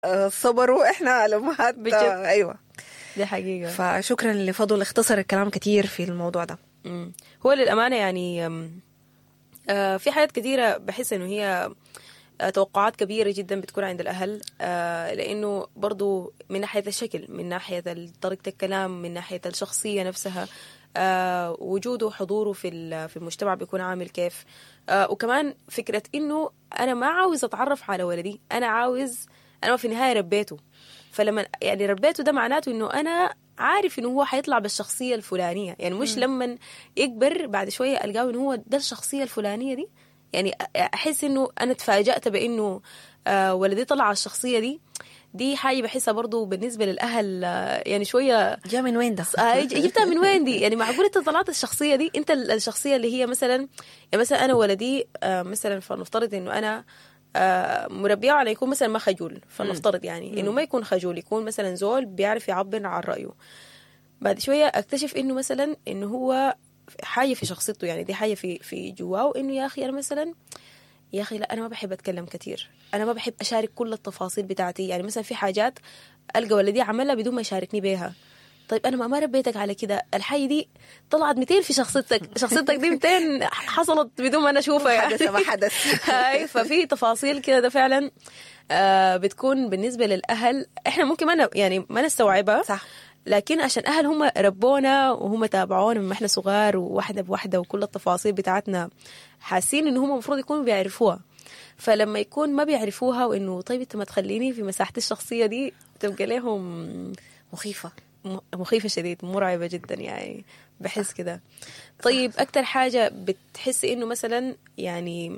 آه، صبروا احنا الامهات بجد. آه، ايوه دي حقيقة فشكرا لفضل اختصر الكلام كتير في الموضوع ده مم. هو للأمانة يعني أم، آه، في حاجات كثيرة بحس إنه هي آه، توقعات كبيرة جدا بتكون عند الأهل آه، لأنه برضو من ناحية الشكل من ناحية ال- طريقة الكلام من ناحية الشخصية نفسها آه، وجوده وحضوره في ال- في المجتمع بيكون عامل كيف آه، وكمان فكرة إنه أنا ما عاوز أتعرف على ولدي أنا عاوز أنا في النهاية ربيته فلما يعني ربيته ده معناته إنه أنا عارف إنه هو حيطلع بالشخصية الفلانية يعني مش لما يكبر بعد شوية ألقاه إنه هو ده الشخصية الفلانية دي يعني احس انه انا تفاجات بانه آه ولدي طلع على الشخصيه دي دي حاجه بحسها برضو بالنسبه للاهل آه يعني شويه جا من وين ده؟ آه جبتها من وين دي يعني معقول انت طلعت الشخصيه دي انت ال- الشخصيه اللي هي مثلا يعني مثلا انا ولدي آه مثلا فلنفترض انه انا آه مربيه على يكون مثلا ما خجول فلنفترض يعني انه ما يكون خجول يكون مثلا زول بيعرف يعبر عن رايه بعد شويه اكتشف انه مثلا انه هو حاجه في شخصيته يعني دي حاجه في في جواه انه يا اخي انا مثلا يا اخي لا انا ما بحب اتكلم كثير انا ما بحب اشارك كل التفاصيل بتاعتي يعني مثلا في حاجات القى ولدي عملها بدون ما يشاركني بيها طيب انا ما ما ربيتك على كده الحاجه دي طلعت 200 في شخصيتك شخصيتك دي 200 حصلت بدون ما انا اشوفها يعني حدث ما حدث هاي ففي تفاصيل كده ده فعلا آه بتكون بالنسبه للاهل احنا ممكن ما ن- يعني ما نستوعبها صح لكن عشان اهل هم ربونا وهم تابعونا من ما احنا صغار وواحده بواحده وكل التفاصيل بتاعتنا حاسين ان هم المفروض يكونوا بيعرفوها فلما يكون ما بيعرفوها وانه طيب انت ما تخليني في مساحتي الشخصيه دي تبقى لهم مخيفه م- مخيفة شديد مرعبة جدا يعني بحس كده طيب أكتر حاجة بتحس إنه مثلا يعني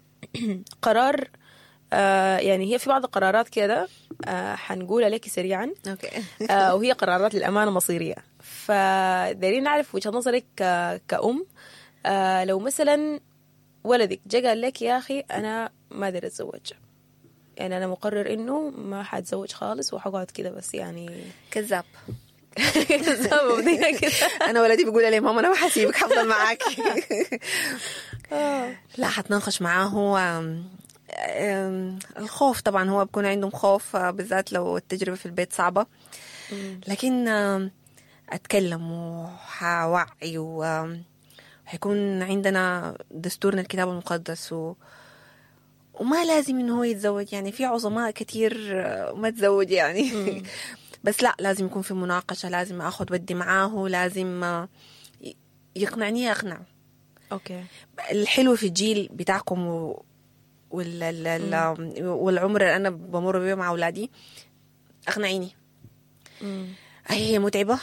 قرار آه يعني هي في بعض القرارات كده آه حنقولها لك سريعا اوكي آه وهي قرارات للأمانة مصيرية فدايرين نعرف وجهة نظرك ك- كأم آه لو مثلا ولدك جا قال لك يا أخي أنا ما أقدر أتزوج يعني أنا مقرر إنه ما حتزوج خالص وحقعد كده بس يعني كذاب مبدئيا كده انا ولدي بيقول لي ماما انا ما حسيبك حفضل معاك لا حتناقش معاه هو أم، الخوف طبعا هو بكون عندهم خوف آه، بالذات لو التجربة في البيت صعبة لكن آم، أتكلم وحوعي و- وحيكون عندنا دستورنا الكتاب المقدس و وما لازم انه هو يتزوج يعني في عظماء كتير آه، ما تزوج يعني بس لا لازم يكون في مناقشة لازم اخذ ودي معاه لازم آه، ي- يقنعني اقنعه اوكي الحلو في الجيل بتاعكم و... وال... ال- ال- والعمر اللي انا بمر بيه مع اولادي اقنعيني هي متعبة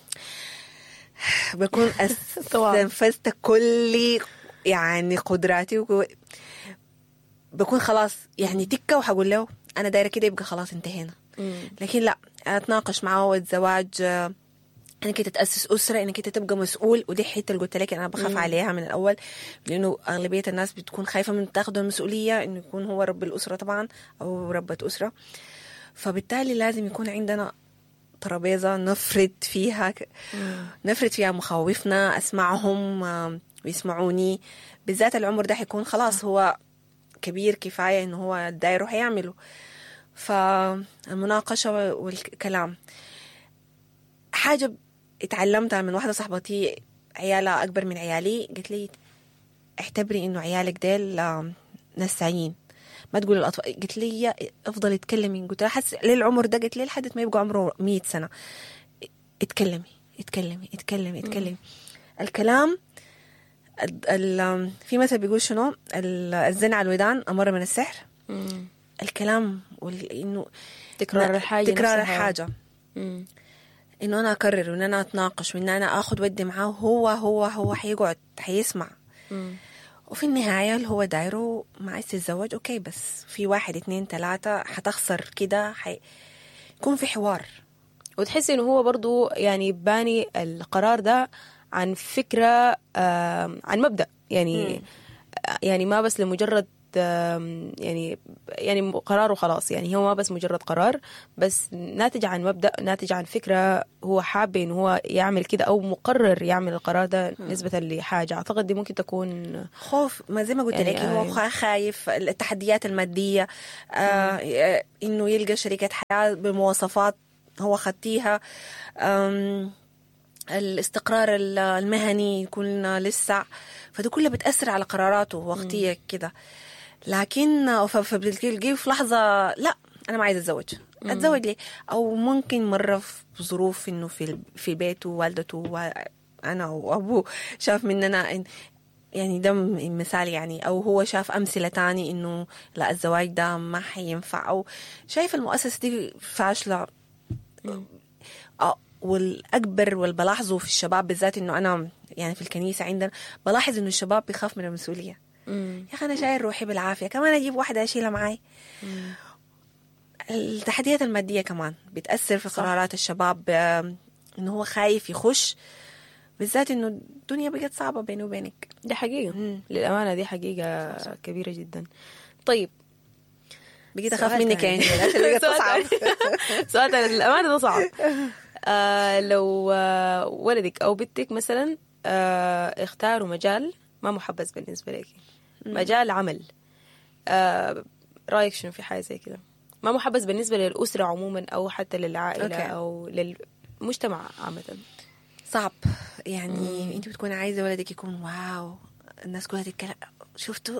بكون طبعاً. استنفذت كل يعني قدراتي وكو... بكون خلاص يعني تكة وحقول له أنا دايرة كده يبقى خلاص انتهينا لكن لا أتناقش معاه والزواج آه، انك انت تاسس اسره انك انت تبقى مسؤول ودي حته اللي قلت لك انا بخاف عليها من الاول لانه اغلبيه الناس بتكون خايفه من تاخذ المسؤوليه انه يكون هو رب الاسره طبعا او ربة اسره فبالتالي لازم يكون عندنا ترابيزه نفرد فيها ك- نفرد فيها مخاوفنا اسمعهم آم، ويسمعوني بالذات العمر ده حيكون خلاص هو كبير كفايه انه هو دايره حيعمله فالمناقشه والكلام حاجة اتعلمتها من واحدة صاحبتي عيالها أكبر من عيالي قالت لي اعتبري إنه عيالك ديل آم، نسايين ما تقول الأطفال قلت لي يا افضل اتكلمي قلت لها حس للعمر ده قلت لي لحد ما يبقى عمره 100 سنة اتكلمي اتكلمي اتكلمي اتكلمي الكلام ال- ال- في مثل بيقول شنو ال- الزن على الودان أمر من السحر الكلام وال- انه تكرار الحاجة تكرار نفسها. الحاجة مم. انه انا اكرر وان انا اتناقش وان انا اخذ ودي معاه هو هو هو حيقعد حيسمع مم. وفي النهاية اللي هو دايره ما عايز تتزوج اوكي بس في واحد اتنين تلاتة حتخسر كده حي... يكون في حوار وتحسي انه هو برضو يعني باني القرار ده عن فكرة آم، عن مبدأ يعني يعني ما بس لمجرد آم، يعني يعني قراره خلاص يعني هو ما بس مجرد قرار بس ناتج عن مبدأ ناتج عن فكرة هو حاب إنه هو يعمل كده أو مقرر يعمل القرار ده نسبة لحاجة أعتقد دي ممكن تكون خوف ما زي ما قلت يعني لك هو أيوة. خا- خايف التحديات الماديه آه آه، انه يلقى شريكه حياه بمواصفات هو خدتيها آم، الاستقرار ال- المهني يكون لسه فدي كلها بتاثر على قراراته وقتيه كده لكن ف- فبتلقيه في لحظه لا انا ما عايزه اتزوج اتزوج ليه او ممكن مره في ظروف انه في ال- في بيته والدته وانا وابوه شاف مننا إن يعني ده م- مثال يعني او هو شاف امثله تاني انه لا الزواج ده ما حينفع او شايف المؤسسه دي فاشله آه، والاكبر واللي بلاحظه في الشباب بالذات انه انا يعني في الكنيسه عندنا بلاحظ انه الشباب بيخاف من المسؤوليه مم. يا اخي انا شايل روحي بالعافيه كمان اجيب واحده اشيلها معاي التحديات الماديه كمان بتاثر في صح. قرارات الشباب آم، انه هو خايف يخش بالذات انه الدنيا بقت صعبه بيني وبينك دي حقيقة مم. للأمانة دي حقيقة كبيرة جدا طيب بقيت اخاف سؤال منك تاني. يعني عشان بقت سؤال تصعب تاني. سؤال تاني للأمانة ده صعب آه لو آه ولدك أو بنتك مثلا آه اختاروا مجال ما محبذ بالنسبة لك مجال عمل آه رأيك شنو في حاجة زي كده ما محبذ بالنسبة للأسرة عموما أو حتى للعائلة أوكي. أو للمجتمع عامة صعب يعني انت بتكون عايزه ولدك يكون واو الناس كلها تتكلم شفتوا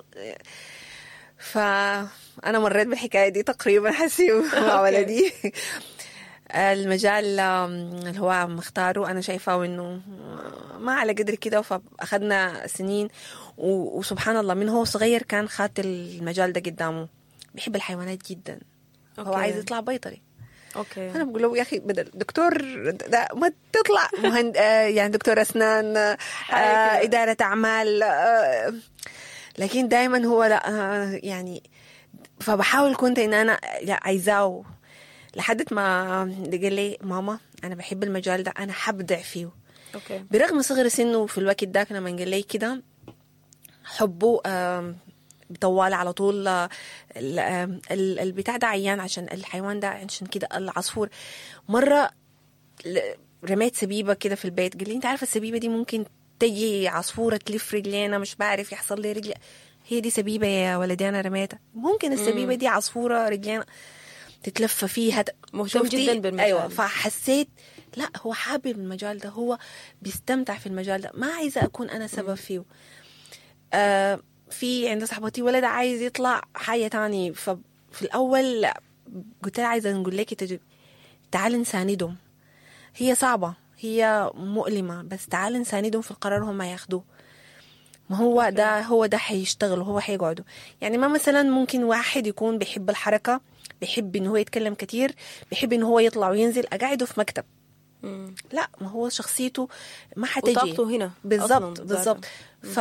فانا مريت بالحكايه دي تقريبا حسي مع ولدي المجال آم، اللي هو مختاره انا شايفاه انه ما على قدر كده فاخذنا سنين و- وسبحان الله من هو صغير كان خات المجال ده قدامه بيحب الحيوانات جدا هو أوكي. عايز يطلع بيطري أوكي انا بقول له يا اخي بدل دكتور ده ما تطلع مهند آه، يعني دكتور اسنان آه، حاجة كده. اداره اعمال آه، لكن دائما هو لا آه، يعني فبحاول كنت ان انا لا عايزاه لحد ما قال لي ماما انا بحب المجال ده انا حبدع فيه أوكي برغم صغر سنه في الوقت ده لما قال لي كده حبه آم، طوال على طول آه، ال- آم، ال- البتاع ده عيان عشان الحيوان ده عشان كده العصفور مرة ل- رميت سبيبة كده في البيت قال لي انت عارفة السبيبة دي ممكن تجي عصفورة تلف رجلينا مش بعرف يحصل لي رجلي هي دي سبيبة يا ولدي انا رميتها ممكن السبيبة دي عصفورة رجلينا تتلف فيها ت- مهتم شفتي؟ جداً بالمجال. ايوه فحسيت لا هو حابب المجال ده هو بيستمتع في المجال ده ما عايزة أكون أنا سبب فيه آه في عند صاحبتي ولد عايز يطلع حاجة تاني ففي الأول لا، قلت لها عايزة نقول لك تج... تعال نساندهم هي صعبة هي مؤلمة بس تعال نساندهم في القرار هم ياخدوه ما هو ده هو ده حيشتغل وهو حيقعدوا يعني ما مثلا ممكن واحد يكون بيحب الحركة بيحب ان هو يتكلم كتير بيحب ان هو يطلع وينزل اقعده في مكتب مم. لا ما هو شخصيته ما حتجي وطاقته هنا بالظبط أصلاً ذاتها. بالظبط ف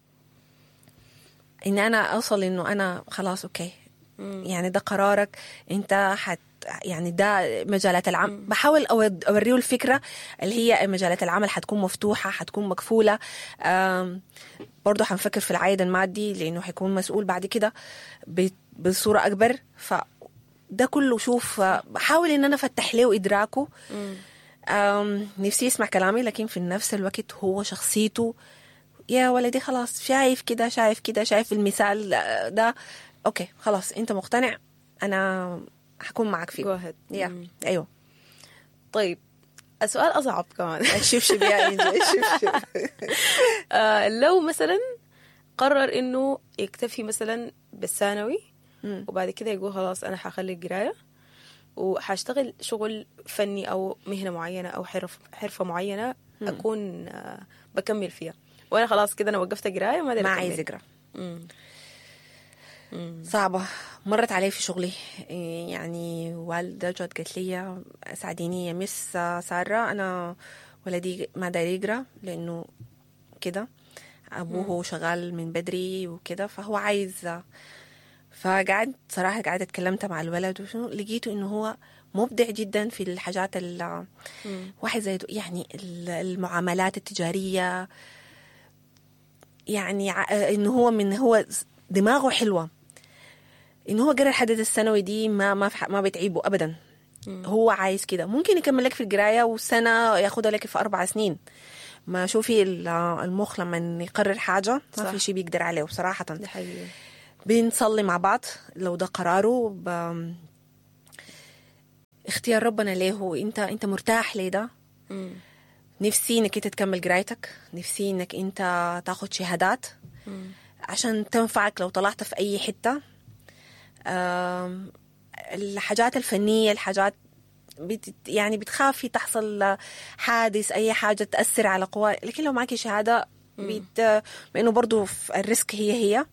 ان انا اوصل انه انا خلاص اوكي يعني ده قرارك انت حت يعني ده مجالات العمل بحاول أود- اوريه الفكره اللي هي مجالات العمل حتكون مفتوحه حتكون مكفوله آم، برضه حنفكر في العائد المادي لانه حيكون مسؤول بعد كده ب- بصوره اكبر ف ده كله شوف آه، بحاول ان انا افتح له ادراكه أم نفسي يسمع كلامي لكن في نفس الوقت هو شخصيته يا ولدي خلاص شايف كده شايف كده شايف المثال ده اوكي خلاص انت مقتنع انا حكون معك فيه Go ahead. يا مم. ايوه طيب السؤال أصعب كمان الشبشب يا انجي الشبشب آه لو مثلا قرر انه يكتفي مثلا بالثانوي مم. وبعد كده يقول خلاص انا حخلي القرايه وحاشتغل شغل فني او مهنه معينه او حرف حرفه معينه اكون آه بكمل فيها وانا خلاص كده انا وقفت قرايه ما ما أقدر عايز أكمل. يقرا مم. مم. صعبة مرت علي في شغلي يعني والدة جت قالت لي ساعديني يا مس سارة أنا ولدي ما داير يقرا لأنه كده أبوه شغال من بدري وكده فهو عايز فقعد صراحة قعدت اتكلمت مع الولد وشنو لقيته إنه هو مبدع جدا في الحاجات ال مم. واحد زي دو- يعني ال- المعاملات التجارية يعني ع- إنه هو من هو دماغه حلوة انه هو قرا الحدث السنوي دي ما ما في ح- ما بتعيبه ابدا هو عايز كده ممكن يكمل لك في القرايه وسنه ياخدها لك في اربع سنين ما شوفي ال- المخ لما يقرر حاجه ما صح. في شيء بيقدر عليه صراحه دي حقيقة بنصلي مع بعض لو ده قراره ب... اختيار ربنا ليه انت انت مرتاح ليه ده مم. نفسي انك انت تكمل قرايتك نفسي انك انت تاخد شهادات مم. عشان تنفعك لو طلعت في اي حته آم، الحاجات الفنيه الحاجات بت يعني بتخافي تحصل حادث اي حاجه تاثر على قوى لكن لو معك شهاده بت لانه برضو في الريسك هي هي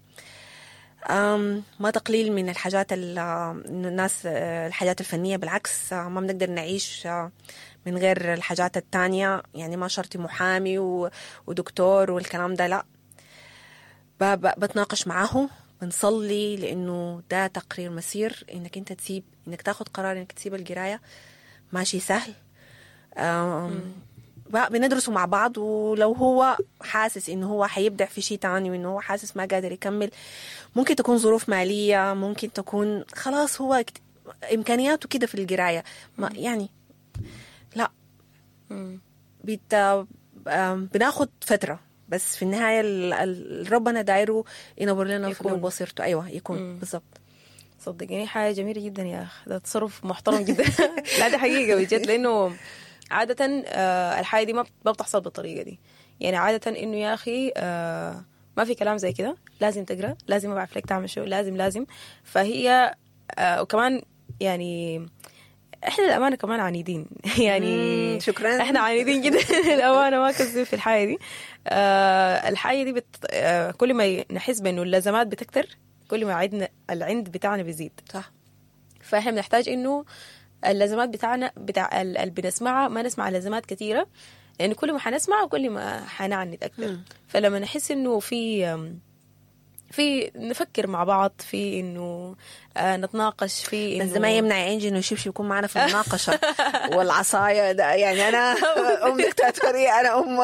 أم، ما تقليل من الحاجات ال- الناس آه، الحاجات الفنية بالعكس آه، ما بنقدر نعيش آه، من غير الحاجات التانية يعني ما شرط محامي و- ودكتور والكلام ده لا ب- ب- بتناقش معاه بنصلي لانه ده تقرير مسير انك انت تسيب انك تاخد قرار انك تسيب القرايه ماشي سهل أم، ب- بندرسه مع بعض ولو هو حاسس انه هو حيبدع في شيء تاني وانه هو حاسس ما قادر يكمل ممكن تكون ظروف ماليه ممكن تكون خلاص هو اكت- امكانياته كده في القرايه ما يعني لا مم. بيت آم، بناخد فترة بس في النهاية ال- ال- ربنا دايره ينور لنا في يكون. بصيرته أيوة يكون مم. بالضبط صدقيني حاجة جميلة جدا يا أخ ده تصرف محترم جدا لا دي حقيقة بجد لأنه عادة آه، الحاجة دي ما ما بتحصل بالطريقة دي يعني عادة إنه يا أخي آه، ما في كلام زي كده لازم تقرا لازم ما بعرف لك تعمل شو لازم لازم فهي آه، وكمان يعني احنا الامانه كمان عنيدين يعني مم، شكراً. احنا عنيدين جدا الامانه ما كذب في الحاجه دي آه الحاجه دي بت آه كل ما نحس بانه اللازمات بتكتر كل ما عندنا العند بتاعنا بيزيد صح فاحنا بنحتاج انه اللازمات بتاعنا بتاع ال- اللي بنسمعها ما نسمع لازمات كثيره لان كل ما حنسمع كل ما حنعند اكثر مم. فلما نحس انه في أم، في نفكر مع بعض في انه آه نتناقش في بس انه ده ما يمنع انجي انه شبشب يكون معنا في المناقشه والعصايه ده يعني انا ام دكتاتوريه انا ام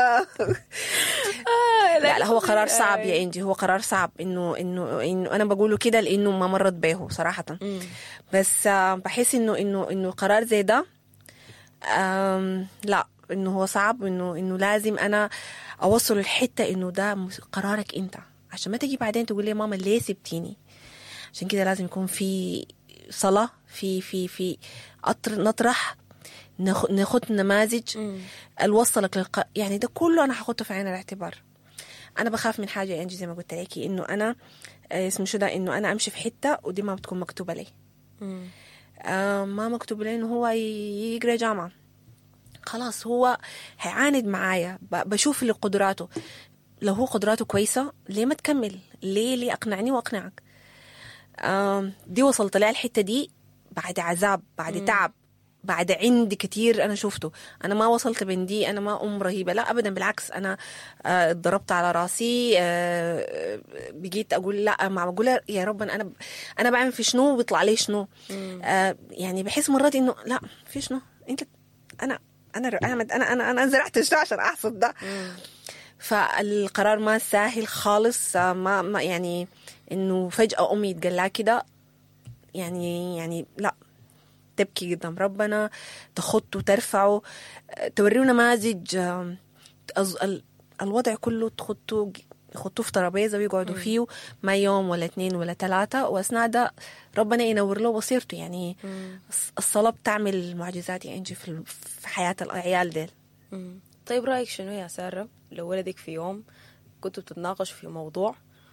آه لا لا هو قرار آه، صعب يا انجي هو قرار صعب انه انه انه انا بقوله كده لانه ما مرت به صراحه مم. بس آه، بحس انه انه انه قرار زي ده آم، لا انه هو صعب انه انه لازم انا اوصل الحته انه ده مس- قرارك انت عشان ما تجي بعدين تقول لي ماما ليه سبتيني عشان كده لازم يكون في صلاه في في في أطر نطرح ناخ- ناخد نماذج مم. الوصلك للق... يعني ده كله انا هاخده في عين الاعتبار انا بخاف من حاجه يا انجي زي ما قلت لك انه انا آه، اسمه شو ده انه انا امشي في حته ودي ما بتكون مكتوبه لي مم. آه، ما مكتوب له انه هو ي- يقرا جامعه خلاص هو هيعاند معايا ب- بشوف اللي قدراته لو هو قدراته كويسه ليه ما تكمل ليه ليه اقنعني واقنعك آم، دي وصلت لها الحته دي بعد عذاب بعد تعب بعد عند كتير انا شفته انا ما وصلت بين دي انا ما ام رهيبه لا ابدا بالعكس انا آه، اتضربت على راسي آه، بقيت اقول لا ما بقول يا رب انا انا بعمل في شنو وبيطلع لي شنو آه، يعني بحس مرات انه لا في شنو انت انا انا انا انا انا, أنا زرعت شنو عشان احصد ده فالقرار ما سهل خالص آه، ما, ما يعني انه فجاه امي يتقال لها كده يعني يعني لا تبكي قدام ربنا تخطه ترفعه آه، توريه نماذج آه، أز- ال- الوضع كله تخطوه يخطوه في ترابيزه ويقعدوا فيه ما يوم ولا اثنين ولا ثلاثه واثناء ده ربنا ينور له بصيرته يعني الص- الصلاه بتعمل معجزات يا انجي في ال- في حياه العيال ديل مم. طيب رأيك شنو يا سارة لو ولدك في يوم كنتوا بتتناقشوا في موضوع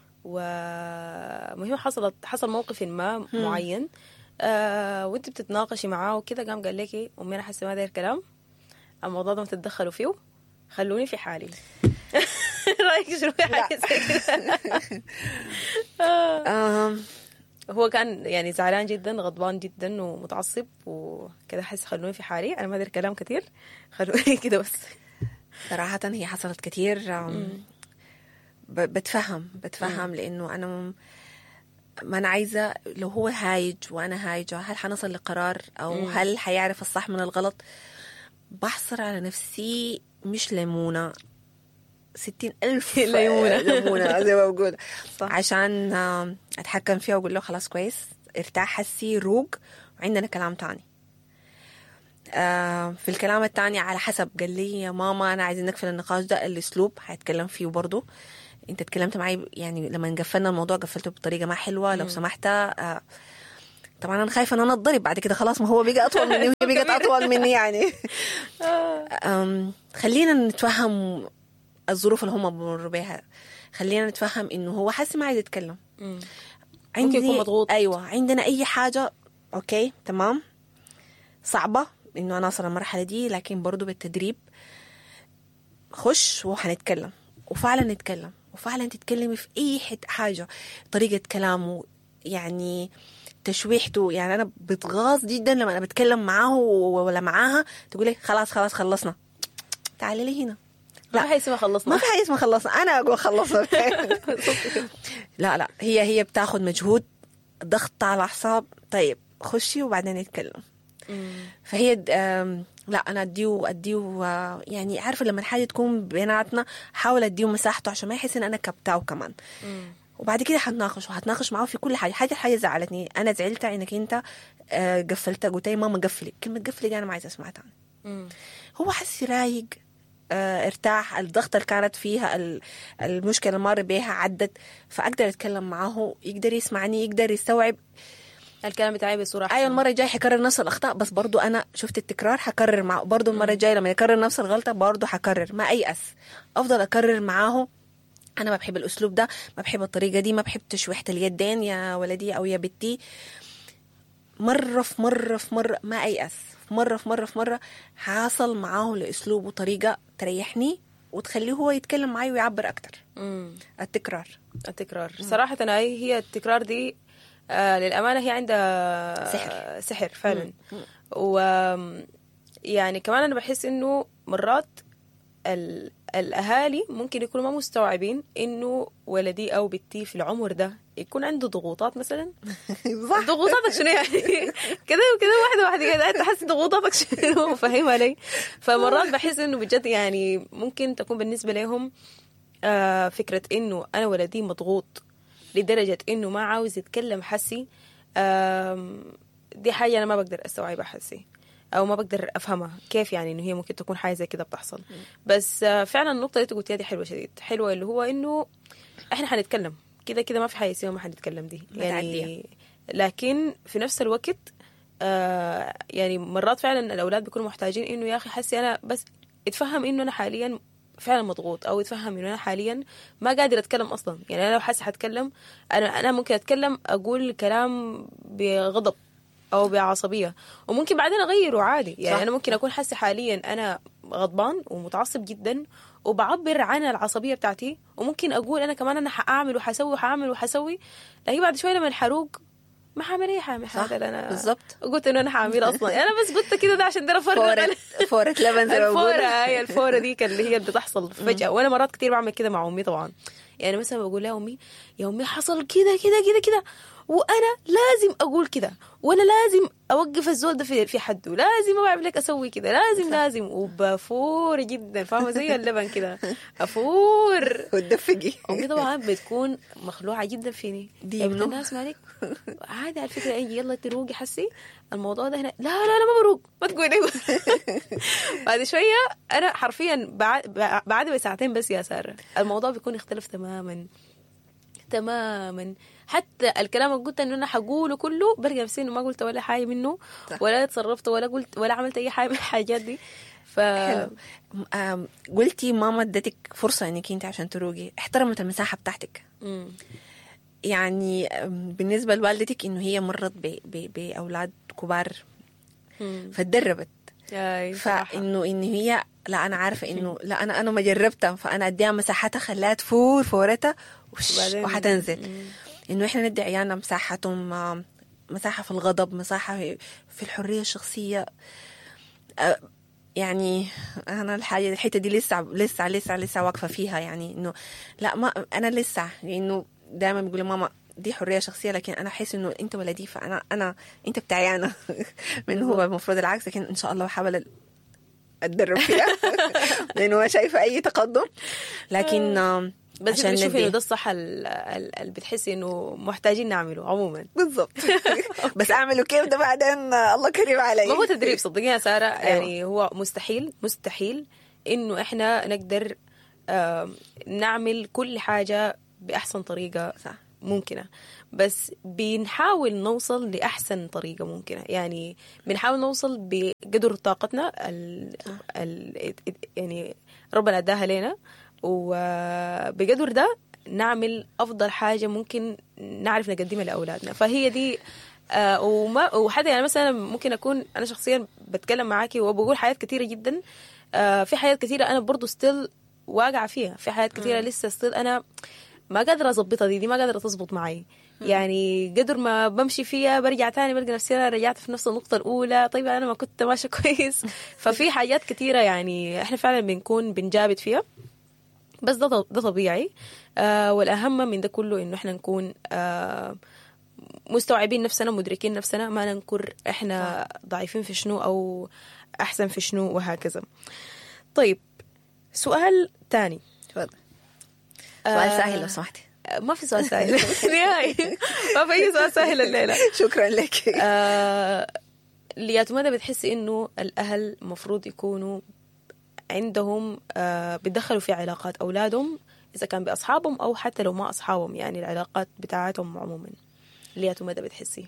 ومهم حصلت حصل موقف ما معين آه وانت بتتناقشي معاه وكده قام قال لك امي انا حاسه ما داير كلام الموضوع ده ما تتدخلوا فيه خلوني في حالي رايك شنو في حاجه زي كده آم، هو كان يعني زعلان جدا غضبان جدا ومتعصب وكده حس خلوني في حالي انا ما داير كلام كتير خلوني كده بس صراحة هي حصلت كتير آم، ب- بتفهم بتفهم لأنه أنا م- ما أنا عايزة لو هو هايج وأنا هايجة هل حنصل لقرار أو هل حيعرف الصح من الغلط بحصر على نفسي مش ليمونة ستين ألف ليمونة. ليمونة زي ما بقول صح. عشان آم، أتحكم فيها وأقول له خلاص كويس ارتاح حسي روق وعندنا كلام تاني آه في الكلام التاني على حسب قال لي يا ماما انا عايزين نقفل النقاش ده الاسلوب هيتكلم فيه برضه انت اتكلمت معي يعني لما قفلنا الموضوع قفلته بطريقه ما حلوه لو سمحت آه طبعا انا خايفه ان انا اتضرب بعد كده خلاص ما هو بقى اطول مني وهي بقت اطول مني يعني أم، خلينا نتفهم الظروف اللي هم بمروا بيها خلينا نتفهم انه هو حاسس ما عايز يتكلم مم. عندي يكون مضغوط. ايوه عندنا اي حاجه اوكي تمام صعبه انه انا اوصل المرحله دي لكن برضو بالتدريب خش وحنتكلم وفعلا نتكلم وفعلا تتكلمي في اي حت حاجه طريقه كلامه يعني تشويحته يعني انا بتغاظ جدا لما انا بتكلم معاه ولا معاها تقول لي خلاص خلاص خلصنا تعالي لي هنا ما في حاجه اسمها خلصنا ما في حاجه اسمها خلصنا انا اقول خلصنا لا لا هي هي بتاخد مجهود ضغط على الاعصاب طيب خشي وبعدين نتكلم مم. فهي د- آم، لا انا اديه اديه آه، يعني عارفه لما الحاجه تكون بيناتنا حاول اديه مساحته عشان ما يحس ان انا كبتاه كمان مم. وبعد كده حتناقش وحتناقش معاه في كل حاجه حاجه حاجه زعلتني انا زعلت انك انت آه، قفلت قلت لي ماما قفلي كلمه قفلي دي انا ما عايزه اسمعها تاني مم. هو حس رايق آه، ارتاح الضغط اللي كانت فيها ال- المشكله اللي مر بيها عدت فاقدر اتكلم معاه يقدر يسمعني يقدر يستوعب الكلام بتاعي بصوره ايوه أحسن. المره الجايه حكرر نفس الاخطاء بس برضو انا شفت التكرار حكرر معه برضو المره الجايه لما يكرر نفس الغلطه برضو حكرر ما ايأس افضل اكرر معاه انا ما بحب الاسلوب ده ما بحب الطريقه دي ما بحب تشويحه اليدين يا ولدي او يا بنتي مره في مره في مره ما ايأس مره في مره في مره حاصل معاه لاسلوب وطريقه تريحني وتخليه هو يتكلم معي ويعبر اكتر مم. التكرار التكرار صراحة أنا هي هي التكرار دي آه للأمانة هي عندها سحر. سحر فعلا و يعني كمان أنا بحس إنه مرات ال... الأهالي ممكن يكونوا ما مستوعبين إنه ولدي أو بنتي في العمر ده يكون عنده ضغوطات مثلا صح ضغوطاتك شنو يعني كده وكده واحده واحده كده انت حاسس ضغوطاتك شنو فاهمها لي فمرات بحس انه بجد يعني ممكن تكون بالنسبه لهم آه فكره انه انا ولدي مضغوط لدرجه انه ما عاوز يتكلم حسي آم، دي حاجه انا ما بقدر استوعبها حسي او ما بقدر افهمها كيف يعني انه هي ممكن تكون حاجه زي كده بتحصل بس آه، فعلا النقطه اللي انت قلتيها دي حلوه شديد حلوه اللي هو انه احنا حنتكلم كده كده ما في حاجه اسمها ما حنتكلم دي بتعديها. يعني لكن في نفس الوقت آه يعني مرات فعلا الاولاد بيكونوا محتاجين انه يا اخي حسي انا بس اتفهم انه انا حاليا فعلا مضغوط او اتفهم انه انا حاليا ما قادر اتكلم اصلا يعني انا لو حاسه حتكلم انا انا ممكن اتكلم اقول كلام بغضب او بعصبيه وممكن بعدين اغيره عادي يعني صح. انا ممكن اكون حاسه حاليا انا غضبان ومتعصب جدا وبعبر عن العصبيه بتاعتي وممكن اقول انا كمان انا حاعمل وحسوي وحاعمل وحسوي لكن بعد شويه لما الحروق ما حعمل اي حاجه صح، هذا اللي انا بالظبط. قلت انه انا حامل اصلا يعني انا بس قلت كده ده عشان ده افرق فورة فورة لبن زي ما الفورة بقولوا. هي الفورة دي كان اللي هي اللي بتحصل فجأة وانا مرات كتير بعمل كده مع امي طبعا يعني مثلا بقول لها امي يا امي حصل كده كده كده كده وانا لازم اقول كده وانا لازم اوقف الزول ده في في حده لازم ما بعرف لك اسوي كده لازم لازم وبفور جدا فاهمه زي اللبن كده افور وتدفقي امي طبعا بتكون مخلوعه جدا فيني دي يا منو؟ بنت الناس مالك عادي على فكره اجي يلا تروقي حسي الموضوع ده هنا لا لا لا ما بروق ما تقولي بعد شويه انا حرفيا بعد بعد بساعتين بس يا ساره الموضوع بيكون اختلف تماما تماما حتى الكلام اللي قلت انه انا حقوله كله برجع نفسي انه ما قلت ولا حاجه منه صح. ولا تصرفت ولا قلت ولا عملت اي حاجه من الحاجات دي ف حلو آم، قلتي ماما ادتك فرصة انك انت عشان تروقي احترمت المساحة بتاعتك مم. يعني آم، بالنسبة لوالدتك انه هي مرت ب- ب- بأولاد كبار مم. فتدربت أي صراحة. فانه ان هي لا انا عارفه انه لا انا انا ما جربتها فانا اديها مساحتها خلاها تفور فورتها وش- وبعدين- وحتنزل مم. انه احنا ندي عيالنا مساحتهم آه، مساحه في الغضب مساحه في في الحريه الشخصيه آه، يعني انا الحاجه الحته دي لسه لسه لسه لسه واقفه فيها يعني انه لا ما انا لسه انه دائما بيقول ماما دي حريه شخصيه لكن انا احس انه انت ولدي فانا انا انت بتاعي انا من هو المفروض العكس لكن ان شاء الله بحاول اتدرب فيها لانه ما شايفه اي تقدم لكن آم، بس عشان انت بتشوفي انه ندي. ده الصح ال- ال- اللي بتحسي انه محتاجين نعمله عموما بالضبط بس اعملوا كيف ده بعدين الله كريم علي ما هو تدريب صدقيني يا ساره يعني هو مستحيل مستحيل انه احنا نقدر آم، نعمل كل حاجه باحسن طريقه صح. ممكنه بس بنحاول نوصل لاحسن طريقه ممكنه يعني بنحاول نوصل بقدر طاقتنا ال ال يعني ربنا اداها لنا وبقدر ده نعمل افضل حاجه ممكن نعرف نقدمها لاولادنا فهي دي آه وما وحتى يعني مثلا ممكن اكون انا شخصيا بتكلم معاكي وبقول حاجات كثيره جدا آه في حاجات كثيره انا برضو ستيل واقعه فيها في حاجات كثيره لسه ستيل انا ما قادره اظبطها دي دي ما قادره تظبط معي يعني قدر ما بمشي فيها برجع تاني بلقى نفسي انا رجعت في نفس النقطه الاولى طيب انا ما كنت ماشيه كويس ففي حاجات كثيره يعني احنا فعلا بنكون بنجابت فيها بس ده ده طبيعي آه والاهم من ده كله انه احنا نكون آه مستوعبين نفسنا مدركين نفسنا ما ننكر احنا ضعيفين في شنو او احسن في شنو وهكذا طيب سؤال تاني تفضل سؤال آه، سهل لو سمحتي ما في سؤال سهل نهائي ما في اي سؤال سهل الليله شكرا لك آه ليات مدى بتحسي انه الاهل مفروض يكونوا عندهم آه بيتدخلوا في علاقات اولادهم اذا كان باصحابهم او حتى لو ما اصحابهم يعني العلاقات بتاعتهم عموما ليات مدى بتحسي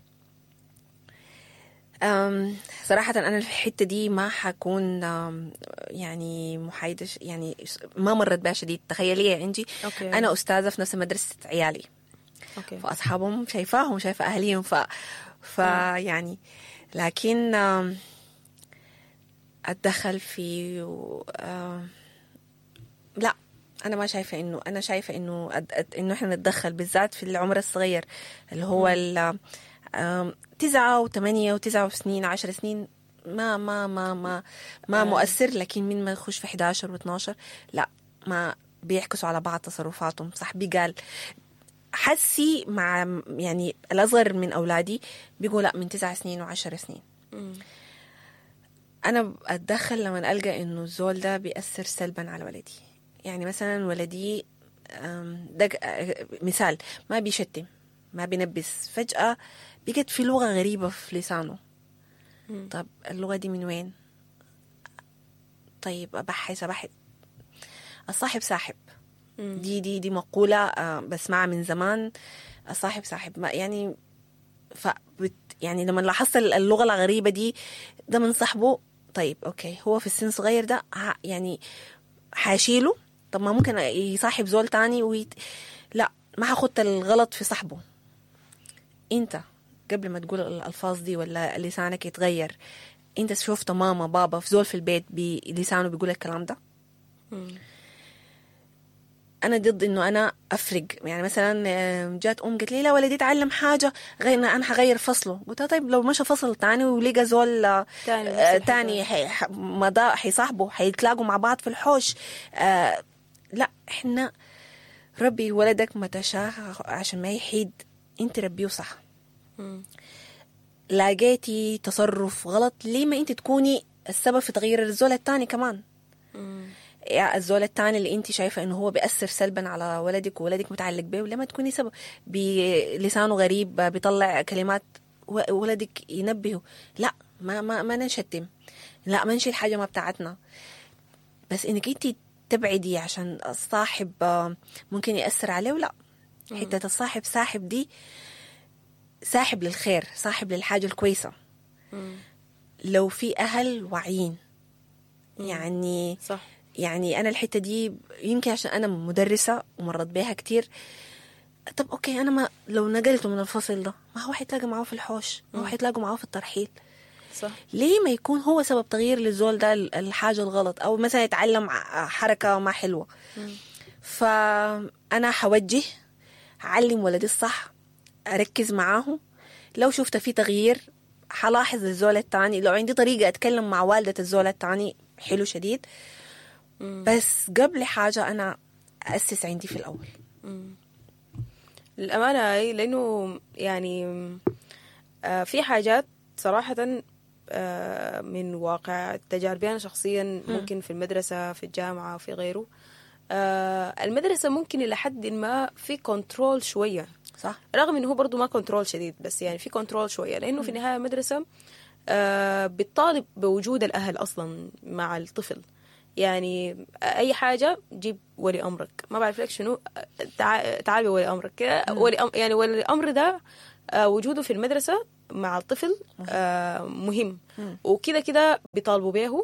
أم، صراحة أنا في الحتة دي ما حكون أم، يعني محايدة ش- يعني ش- ما مرت بها شديد تخيلي عندي أوكي. أنا أستاذة في نفس مدرسة عيالي اوكي فأصحابهم شايفاهم شايفة أهليهم ف فيعني لكن أم، أتدخل في و- أم، لا أنا ما شايفة إنه أنا شايفة إنه أد- أد- إنه إحنا نتدخل بالذات في العمر الصغير اللي هو ال أم، تسعة وثمانية وتسعة وسنين عشر سنين ما ما ما ما ما مؤثر لكن من ما يخش في 11 و12 لا ما بيعكسوا على بعض تصرفاتهم صاحبي قال حسي مع يعني الأصغر من أولادي بيقول لا من تسع سنين وعشر سنين مم. أنا أتدخل لما ألقى إنه الزول ده بيأثر سلبا على ولدي يعني مثلا ولدي أم، دق أه، مثال ما بيشتم ما بينبس فجأة بقت في لغة غريبة في لسانه مم. طب اللغة دي من وين طيب أبحث أبحث الصاحب ساحب مم. دي دي دي مقولة آه، بسمعها من زمان الصاحب ساحب ما يعني ف يعني لما لاحظت اللغة الغريبة دي ده من صاحبه طيب اوكي هو في السن صغير ده ه- يعني حاشيله طب ما ممكن يصاحب زول تاني ويت... لا ما حخط الغلط في صاحبه انت قبل ما تقول الالفاظ دي ولا لسانك يتغير انت شفت ماما بابا في زول في البيت بلسانه بيقول الكلام ده مم. انا ضد انه انا افرق يعني مثلا آه، جات ام قالت لي لا ولدي يتعلم حاجه غير انا حغير فصله قلت لها طيب لو مشى فصل تاني ولقى زول آه، تاني نفس آه، الحكاية. تاني حي- ح- مضى حيصاحبه حيتلاقوا مع بعض في الحوش آه، لا احنا ربي ولدك متى شاء عشان ما يحيد انت ربيه صح مم. لقيتي تصرف غلط ليه ما انت تكوني السبب في تغيير الزول التاني كمان مم. يا الزول التاني اللي انت شايفه انه هو بيأثر سلبا على ولدك وولدك متعلق به ولما تكوني سبب بلسانه غريب بيطلع كلمات و- ولدك ينبهه لا ما ما ما نشتم لا ما نشيل حاجه ما بتاعتنا بس انك انت تبعدي عشان الصاحب آه، ممكن يأثر عليه ولا حتة الصاحب ساحب دي ساحب للخير ساحب للحاجة الكويسة مم. لو في أهل واعيين يعني صح يعني انا الحته دي يمكن عشان انا مدرسه ومرت بيها كتير طب اوكي انا ما لو نقلته من الفصل ده ما هو حيتلاقى معاه في الحوش ما هو حيتلاقوا معاه في الترحيل صح ليه ما يكون هو سبب تغيير للزول ده ال- الحاجه الغلط او مثلا يتعلم ع- حركه ما حلوه فانا حوجه اعلم ولدي الصح اركز معاه لو شفت في تغيير حلاحظ الزول التاني لو عندي طريقه اتكلم مع والده الزول التاني حلو شديد مم. بس قبل حاجة أنا أسس عندي في الأول للأمانة أي لأنه يعني آه، في حاجات صراحة آه، من واقع تجاربي أنا شخصيا ممكن في المدرسة في الجامعة في غيره آه المدرسة ممكن إلى حد ما في كنترول شوية صح رغم انه هو برضه ما كنترول شديد بس يعني في كنترول شويه لانه في النهايه المدرسه آه بتطالب بوجود الاهل اصلا مع الطفل يعني اي حاجه جيب ولي امرك ما بعرف لك شنو تع- تعال بولي امرك كده ولي أم يعني ولي الامر ده آه وجوده في المدرسه مع الطفل آه مهم وكده كده بيطالبوا به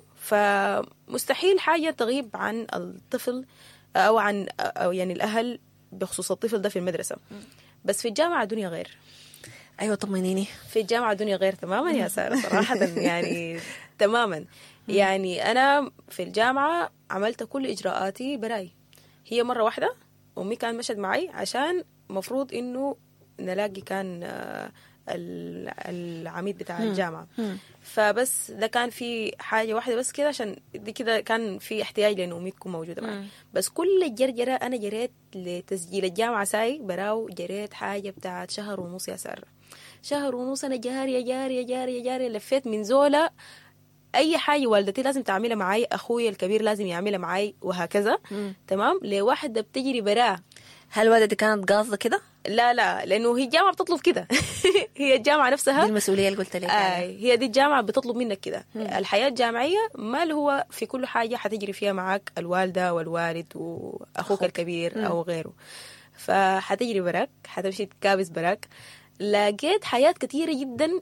فمستحيل حاجه تغيب عن الطفل او عن أو يعني الاهل بخصوص الطفل ده في المدرسه بس في الجامعه الدنيا غير ايوه طمنيني في الجامعة الدنيا غير تماما يا سارة صراحة يعني تماما يعني أنا في الجامعة عملت كل إجراءاتي براي هي مرة واحدة أمي كان مشت معي عشان مفروض إنه نلاقي كان آه، ال- العميد بتاع الجامعة فبس ده كان في حاجة واحدة بس كده عشان دي كده كان في احتياج لأنه أمي تكون موجودة معي بس كل الجرجرة أنا جريت لتسجيل الجامعة ساي براو جريت حاجة بتاعت شهر ونص يا سارة شهر ونص أنا جارية جارية جارية جارية لفيت من زولة اي حاجه والدتي لازم تعملها معي اخوي الكبير لازم يعملها معي وهكذا تمام لواحده بتجري براه هل والدتي كانت قاصده كده؟ لا لا لانه هي الجامعه بتطلب كده هي الجامعه دي نفسها المسؤوليه اللي قلت لك عليها. آه هي دي الجامعة بتطلب منك كده الحياة الجامعية ما اللي هو في كل حاجة حتجري فيها معك الوالدة والوالد وأخوك أخوك. الكبير أو غيره فحتجري براك حتمشي تكابس براك لقيت حياة كثيرة جدا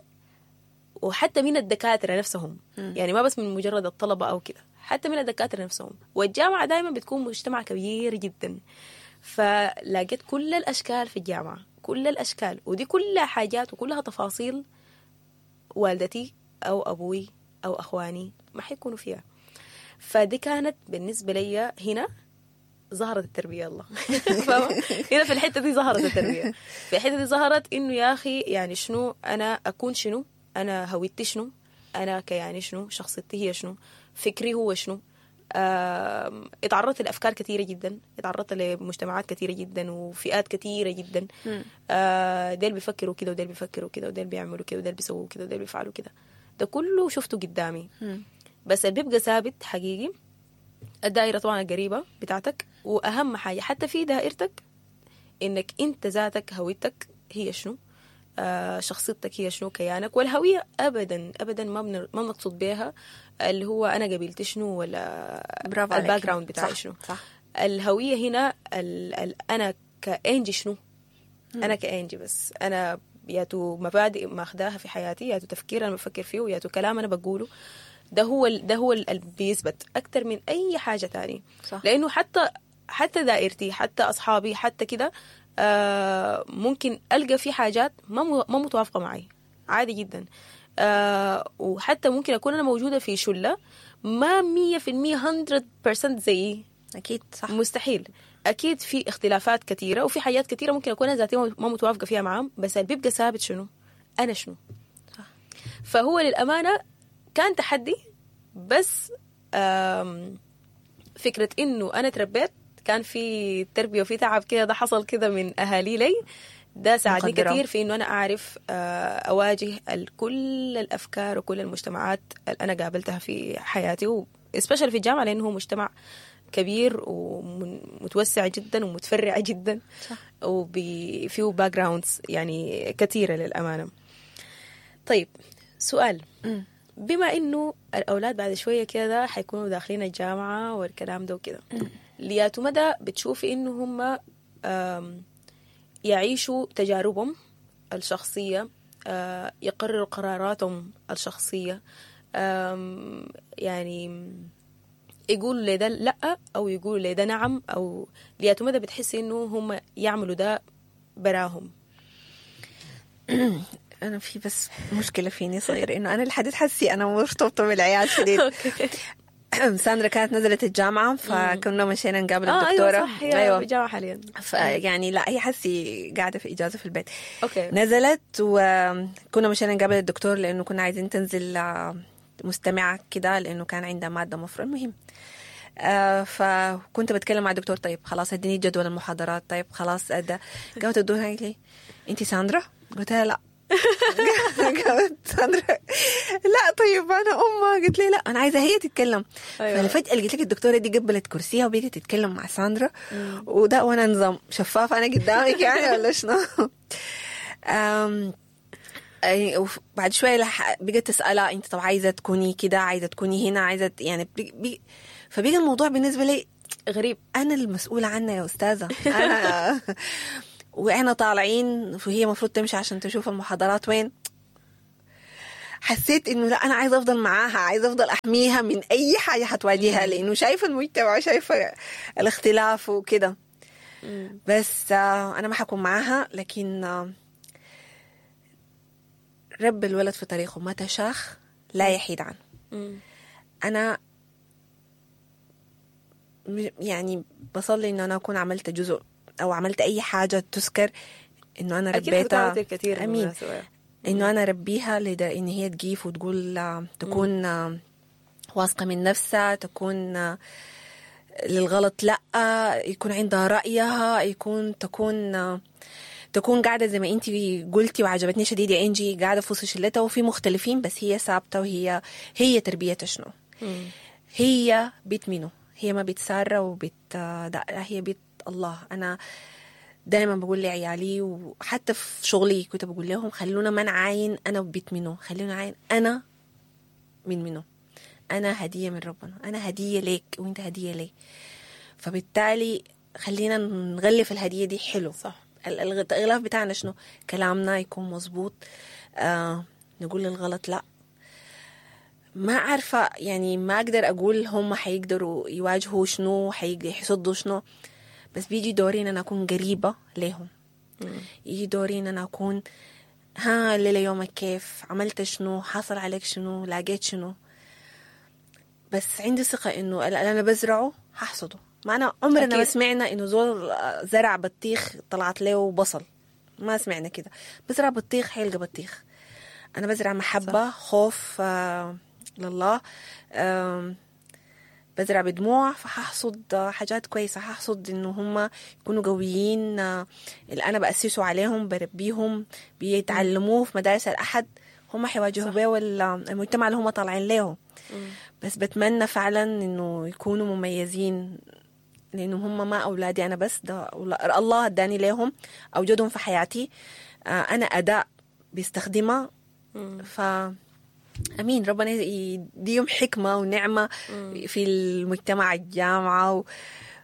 وحتى من الدكاترة نفسهم يعني ما بس من مجرد الطلبة أو كده حتى من الدكاترة نفسهم والجامعة دائما بتكون مجتمع كبير جدا فلقيت كل الأشكال في الجامعة كل الأشكال ودي كلها حاجات وكلها تفاصيل والدتي أو أبوي أو أخواني ما حيكونوا فيها فدي كانت بالنسبة لي هنا ظهرت التربية الله فاهمة؟ هنا في الحتة دي ظهرت التربية في الحتة دي ظهرت إنه يا أخي يعني شنو أنا أكون شنو أنا هويتي شنو أنا كياني شنو شخصيتي هي شنو فكري هو شنو آم، اتعرضت لأفكار كثيرة جدا اتعرضت لمجتمعات كثيرة جدا وفئات كثيرة جدا آه، ديل بيفكروا كده وديل بيفكروا كده وديل بيعملوا كده وديل بيسووا كده وديل بيفعلوا كده ده كله شفته قدامي بس اللي بيبقى ثابت حقيقي الدائرة طبعا القريبة بتاعتك وأهم حاجة حتى في دائرتك إنك أنت ذاتك هويتك هي شنو آه شخصيتك هي شنو كيانك والهوية أبدا أبدا ما بن- ما بنقصد بيها اللي هو أنا قبيلتي شنو ولا برافو عليك. الباك جراوند بتاعي صح، شنو صح. الهوية هنا ال ال أنا كأنجي شنو أنا كأنجي بس أنا ياتو مبادئ ماخداها في حياتي ياتو تفكير أنا بفكر فيه وياتو كلام أنا بقوله ده هو ال- ده هو اللي بيثبت أكتر من أي حاجة تانية صح. لأنه حتى حتى دائرتي حتى أصحابي حتى كده آه ممكن ألقى في حاجات ما مو- ما متوافقة معي عادي جدا آه وحتى ممكن أكون أنا موجودة في شلة ما مية في المية 100% زيي اكيد صح مستحيل اكيد في اختلافات كثيره وفي حاجات كثيره ممكن اكون انا ذاتي ما متوافقه فيها معاهم بس اللي بيبقى ثابت شنو انا شنو صح. فهو للامانه كان تحدي بس آم، فكره انه انا تربيت كان في تربيه وفي تعب كده ده حصل كده من اهالي لي ده ساعدني مقدرة. كثير في انه انا اعرف آه، اواجه ال- كل الافكار وكل المجتمعات اللي انا قابلتها في حياتي و especially في الجامعه لانه هو مجتمع كبير ومتوسع جدا ومتفرع جدا صح. وفيه باك جراوندز يعني كثيره للامانه طيب سؤال مم. بما انه الاولاد بعد شويه كده حيكونوا داخلين الجامعه والكلام ده وكده لياتو مدى بتشوفي انه هم آم، يعيشوا تجاربهم الشخصيه آه، يقرروا قراراتهم الشخصيه آم، يعني يقولوا لي ده لا او يقولوا لي ده نعم او لياتو مدى بتحسي انه هم يعملوا ده براهم انا في بس مشكله فيني صغيره انه انا لحد حسي انا مرتبطه بالعيال شديد ساندرا كانت نزلت الجامعه فكنا مشينا نقابل اه الدكتوره ايوه صح هي أيوة. جامعه حاليا فيعني لا هي حسي قاعده في اجازه في البيت اوكي نزلت وكنا مشينا نقابل الدكتور لانه كنا عايزين تنزل آه، مستمعه كده لانه كان عندها ماده مفرغ المهم آه فكنت بتكلم مع الدكتور طيب خلاص اديني جدول المحاضرات طيب خلاص ادى قامت الدكتور قالت لي انت ساندرا قلت لها لا قالت ساندرا لا طيب انا امها قلت لي لا انا عايزه هي تتكلم أيوة. فانا فجاه لقيت لك الدكتوره دي قبلت كرسيها وبقت تتكلم مع ساندرا وده وانا نظام شفاف انا قدامك يعني ولا شنو أم، أي- وف- بعد شويه لح- بقت تسالها انت طب عايزه تكوني كده عايزه تكوني هنا عايزه ت- يعني بي بي فبقى الموضوع بالنسبه لي غريب انا المسؤوله عنها يا استاذه انا واحنا طالعين وهي المفروض تمشي عشان تشوف المحاضرات وين حسيت انه لا انا عايزه افضل معاها عايزه افضل احميها من اي حاجه حتواجهها لانه شايفه المجتمع شايفه الاختلاف وكده بس آه، انا ما حكون معاها لكن آه، رب الولد في طريقه متى شاخ لا يحيد عنه مم. انا م- يعني بصلي انه انا اكون عملت جزء او عملت اي حاجه تذكر انه انا اكيد حتكون ربيتها عملت الكثير امين بالمناسبة. انه انا اربيها لدر ان هي تجيف وتقول آه، تكون آه، واثقه من نفسها تكون آه، للغلط لا يكون عندها رايها يكون تكون آه، تكون قاعده زي ما انت قلتي وعجبتني شديد يا انجي قاعده في وسط شلتها وفي مختلفين بس هي ثابته وهي هي تربيتها شنو مم. هي بيت منو هي ما بيت سارة وبيت آه، لا لا، هي بيت الله أنا دائما بقول لعيالي وحتى في شغلي كنت بقول لهم خلونا ما نعاين أنا بيت منو خلونا نعاين أنا من منو أنا هدية من ربنا أنا هدية ليك وأنت هدية لي فبالتالي خلينا نغلف الهدية دي حلو صح ال- الغ- الغلاف بتاعنا شنو كلامنا يكون مظبوط آه نقول للغلط لا ما عارفة يعني ما أقدر أقول هم حيقدروا يواجهوا شنو حيقدروا يصدوا شنو بس بيجي دوري إن أنا أكون قريبة ليهم يجي دوري إن أنا أكون ها الليلة يومك كيف عملت شنو حصل عليك شنو لاقيت شنو بس عندي ثقة إنه اللي أنا بزرعه ححصده ما أنا عمرنا ما أكيد. سمعنا إنه زول زرع بطيخ طلعت له بصل ما سمعنا كده بزرع بطيخ حيلقى بطيخ أنا بزرع محبة صح. خوف آه لله آم، بزرع بدموع فححصد آه، حاجات كويسة ححصد إنه هم يكونوا قويين آه، اللي أنا بأسسه عليهم بربيهم بيتعلموه في مدارس الأحد هم حيواجهوا بيه ال- المجتمع اللي هم طالعين له بس بتمنى فعلا إنه يكونوا مميزين لأنه هم ما أولادي أنا بس ده أولا- الله اداني لهم أوجدهم في حياتي آه، أنا أداء بيستخدمها ف امين ربنا يديهم حكمه ونعمه في المجتمع الجامعه و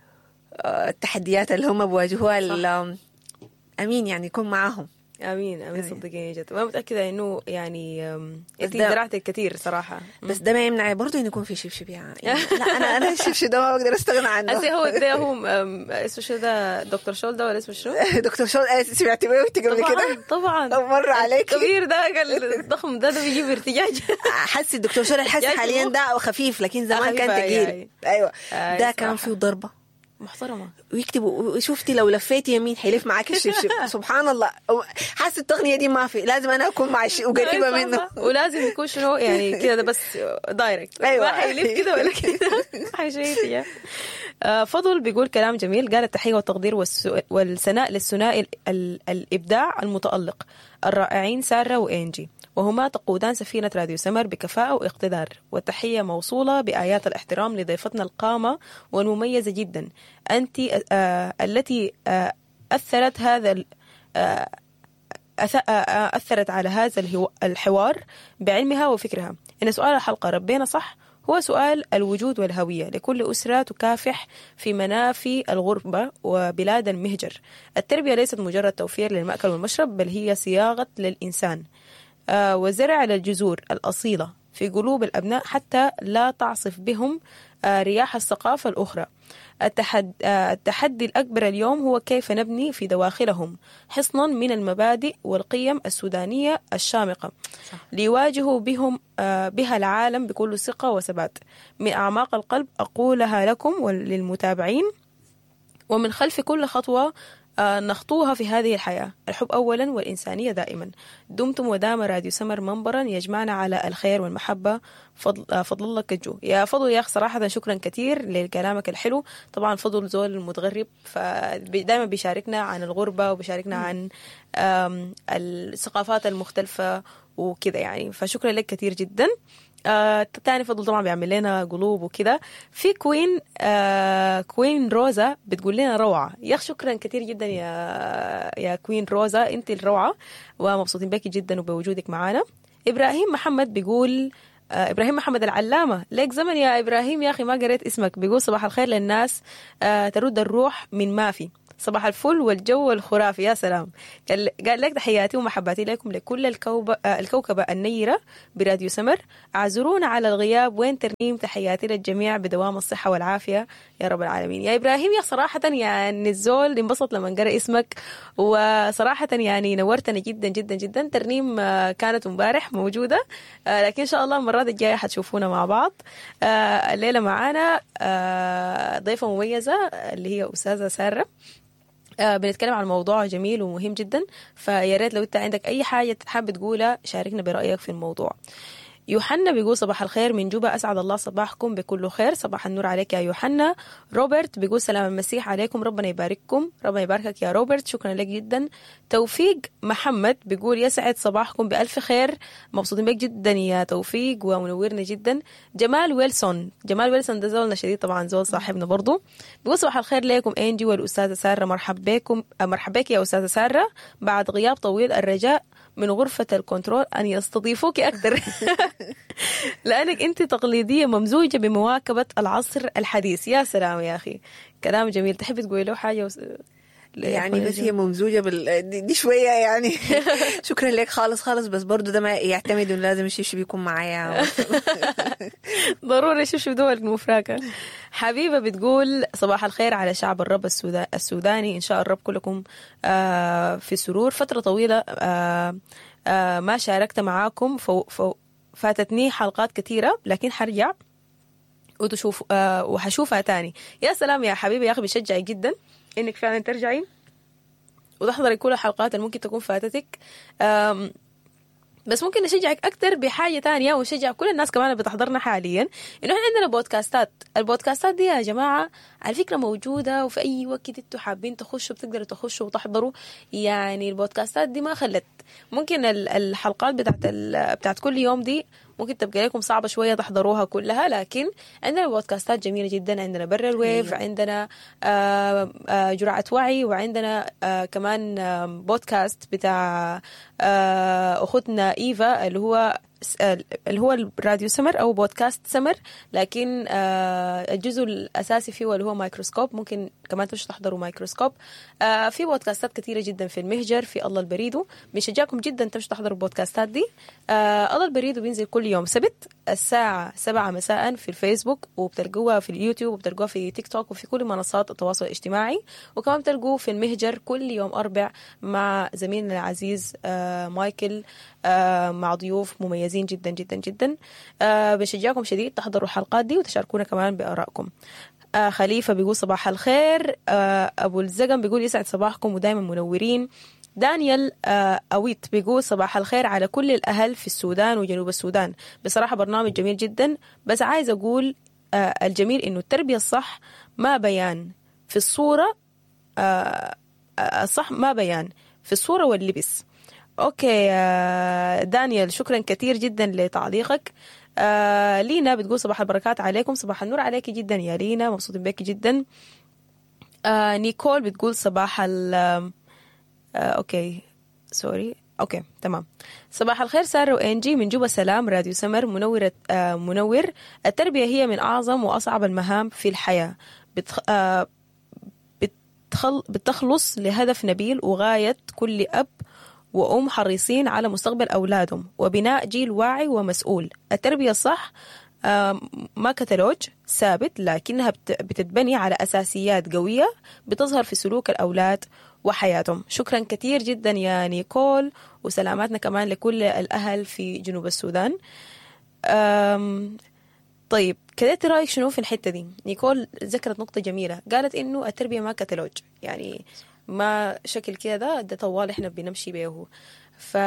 آه، التحديات اللي هم بيواجهوها ال- امين يعني يكون معاهم امين امين آمين. صدقيني جد ما متاكده انه يعني أم، انت ده- زرعت الكثير صراحه بس ده ما يمنع برضه انه يكون في شبشب يعني لا انا انا الشبشب ده ما بقدر استغنى عنه هسه هو ده هو أم، اسمه شو ده دكتور شول ده ولا اسمه شو؟ دكتور شو آه، سمعت بيه وانت قبل كده طبعا طب مرة عليكي. الكبير ده الضخم ده ده بيجيب ارتجاج حس الدكتور شو الحس يا حاليا شنو؟ ده خفيف لكن زمان خفيف، كان أي- تقيل أي. ايوه أي ده كان صراحة. فيه ضربه محترمه ويكتبوا شفتي لو لفيتي يمين حيلف معاك الشبشب سبحان الله حاسه التغنيه دي ما في لازم انا اكون مع الشيء وقريبه أي صح، منه صح. ولازم يكون شنو يعني كده ده بس دايركت أيوة. ما حيلف كده ولا كده حيشيل آه، فضل بيقول كلام جميل قال التحية والتقدير والسو- والثناء للثنائي ال- ال- الإبداع المتألق الرائعين سارة وإنجي وهما تقودان سفينة راديو سمر بكفاءة واقتدار والتحية موصولة بآيات الاحترام لضيفتنا القامة والمميزة جدا أنت آه التي آه أثرت هذا ال- آه أث- أثرت على هذا الهو- الحوار بعلمها وفكرها إن سؤال الحلقة ربينا صح هو سؤال الوجود والهوية لكل أسرة تكافح في منافي الغربة وبلاد المهجر التربية ليست مجرد توفير للمأكل والمشرب بل هي صياغة للإنسان آه، وزرع للجذور الأصيلة في قلوب الأبناء حتى لا تعصف بهم آه، رياح الثقافة الأخرى التحد... آه، التحدي الأكبر اليوم هو كيف نبني في دواخلهم حصنا من المبادئ والقيم السودانية الشامقة ليواجهوا بهم آه، بها العالم بكل ثقة وثبات من أعماق القلب أقولها لكم وللمتابعين ومن خلف كل خطوة آه، نخطوها في هذه الحياة الحب أولا والإنسانية دائما دمتم ودام راديو سمر منبرا يجمعنا على الخير والمحبة فضل, آه، فضل الله كجو يا فضل يا أخ صراحة شكرا كثير لكلامك الحلو طبعا فضل زول المتغرب فدائما بيشاركنا عن الغربة وبيشاركنا عن آم، الثقافات المختلفة وكذا يعني فشكرا لك كثير جدا آه تاني فضل طبعا بيعمل لنا قلوب وكده في كوين آه كوين روزا بتقول لنا روعة يا أخ شكرا كثير جدا يا يا كوين روزا انت الروعة ومبسوطين بك جدا وبوجودك معنا إبراهيم محمد بيقول آه إبراهيم محمد العلامة ليك زمن يا إبراهيم يا أخي ما قريت اسمك بيقول صباح الخير للناس آه ترد الروح من ما في صباح الفل والجو الخرافي يا سلام قال قال لك تحياتي ومحباتي لكم لكل الكوب... آه، الكوكبة النيرة براديو سمر اعذرونا على الغياب وين ترنيم تحياتي للجميع بدوام الصحة والعافية يا رب العالمين يا إبراهيم يا صراحة يعني الزول انبسط لما قرأ اسمك وصراحة يعني نورتنا جدا جدا جدا ترنيم آه، كانت امبارح موجودة آه، لكن إن شاء الله المرات الجاية حتشوفونا مع بعض آه، الليلة معانا آه، ضيفة مميزة اللي هي أستاذة سارة آه، بنتكلم عن موضوع جميل ومهم جدا فيا ريت لو انت عندك اي حاجه حابب تقولها شاركنا برايك في الموضوع يوحنا بيقول صباح الخير من جوبا اسعد الله صباحكم بكل خير صباح النور عليك يا يوحنا روبرت بيقول سلام المسيح عليكم ربنا يبارككم ربنا يباركك يا روبرت شكرا لك جدا توفيق محمد بيقول يسعد صباحكم بألف خير مبسوطين بك جدا يا توفيق ومنورنا جدا جمال ويلسون جمال ويلسون ده زولنا شديد طبعا زول صاحبنا برضو بيقول صباح الخير لكم انجي والاستاذه ساره مرحب بكم آه، مرحب بك يا استاذه ساره بعد غياب طويل الرجاء من غرفة الكنترول أن يستضيفوك أكثر لأنك أنت تقليدية ممزوجة بمواكبة العصر الحديث يا سلام يا أخي كلام جميل تحبي تقولي له حاجة وس... يعني بس هي ممزوجة بال دي, دي شوية يعني شكرا لك خالص خالص بس برضو ده ما يعتمد انه لازم الشبشب يكون معايا ضروري شوف شو دول المفراكة حبيبة بتقول صباح الخير على شعب الرب السودا- السوداني إن شاء الرب كلكم آه، في سرور فترة طويلة آه، آه، ما شاركت معاكم فو- فو- فاتتني حلقات كثيرة لكن حرجع وتشوف آه، وحشوفها تاني يا سلام يا حبيبي يا أخي بشجعك جدا إنك فعلا ترجعي وتحضري كل الحلقات اللي ممكن تكون فاتتك آم، بس ممكن نشجعك اكثر بحاجه تانية ونشجع كل الناس كمان اللي بتحضرنا حاليا انه احنا عندنا بودكاستات البودكاستات دي يا جماعه على فكره موجوده وفي اي وقت انتوا حابين تخشوا بتقدروا تخشوا وتحضروا يعني البودكاستات دي ما خلت ممكن ال- الحلقات بتاعت ال- بتاعت كل يوم دي ممكن تبقى لكم صعبة شوية تحضروها كلها لكن عندنا بودكاستات جميلة جدا عندنا برا الويف عندنا آه، آه، جرعة وعي وعندنا آه، كمان آه، بودكاست بتاع آه، أختنا إيفا اللي هو اللي هو الراديو سمر او بودكاست سمر لكن آه، الجزء الاساسي فيه اللي هو مايكروسكوب ممكن كمان تمشوا تحضروا مايكروسكوب آه، في بودكاستات كثيره جدا في المهجر في الله البريدو بنشجعكم جدا تمشوا تحضروا البودكاستات دي آه، الله البريدو بينزل كل يوم سبت الساعه 7 مساء في الفيسبوك وبتلقوها في اليوتيوب وبتلقوها في تيك توك وفي كل منصات التواصل الاجتماعي وكمان بتلقوه في المهجر كل يوم اربع مع زميلنا العزيز آه، مايكل آه، مع ضيوف مميزين جدا جدا جدا آه، بنشجعكم شديد تحضروا الحلقات دي وتشاركونا كمان بآرائكم آه، خليفة بيقول صباح الخير آه، أبو الزقم بيقول يسعد صباحكم ودائما منورين دانيال آه، أويت بيقول صباح الخير على كل الأهل في السودان وجنوب السودان بصراحة برنامج جميل جدا بس عايز أقول آه، الجميل إنه التربية الصح ما بيان في الصورة آه، آه، الصح ما بيان في الصورة واللبس اوكي آه، دانيال شكرا كثير جدا لتعليقك آه لينا بتقول صباح البركات عليكم صباح النور عليك جدا يا لينا مبسوطين بك جدا آه نيكول بتقول صباح ال آه اوكي سوري اوكي تمام صباح الخير ساره وانجي من جوبا سلام راديو سمر منورة آه منور التربيه هي من اعظم واصعب المهام في الحياه بتخ... آه بتخل... بتخلص لهدف نبيل وغايه كل اب وأم حريصين على مستقبل أولادهم وبناء جيل واعي ومسؤول التربية الصح آم، ما كتالوج ثابت لكنها بت- بتتبني على أساسيات قوية بتظهر في سلوك الأولاد وحياتهم شكرا كثير جدا يا نيكول وسلاماتنا كمان لكل الأهل في جنوب السودان أم طيب كده إنت رايك شنو في الحته دي نيكول ذكرت نقطه جميله قالت انه التربيه ما كتالوج يعني ما شكل كده ده طوال احنا بنمشي به ف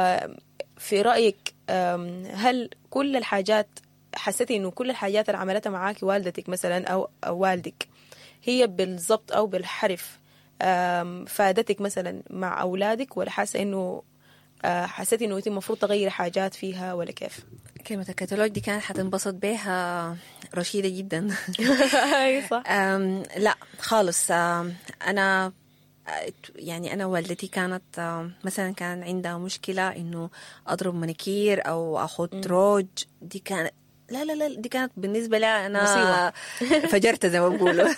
في رايك أم، هل كل الحاجات حسيتي انه كل الحاجات اللي عملتها معاكي والدتك مثلا او او والدك هي بالضبط او بالحرف أم، فادتك مثلا مع اولادك ولا حاسه انه آه، حسيتي انه انت المفروض تغيري حاجات فيها ولا كيف؟ كلمة الكتالوج دي كانت حتنبسط بيها رشيدة جدا اي صح أم لا خالص أم أنا يعني أنا والدتي كانت أم، مثلا كان عندها مشكلة إنه أضرب مناكير أو أخذ روج دي كانت لا لا لا دي كانت بالنسبة لها أنا مصيبة. فجرت زي ما بقولوا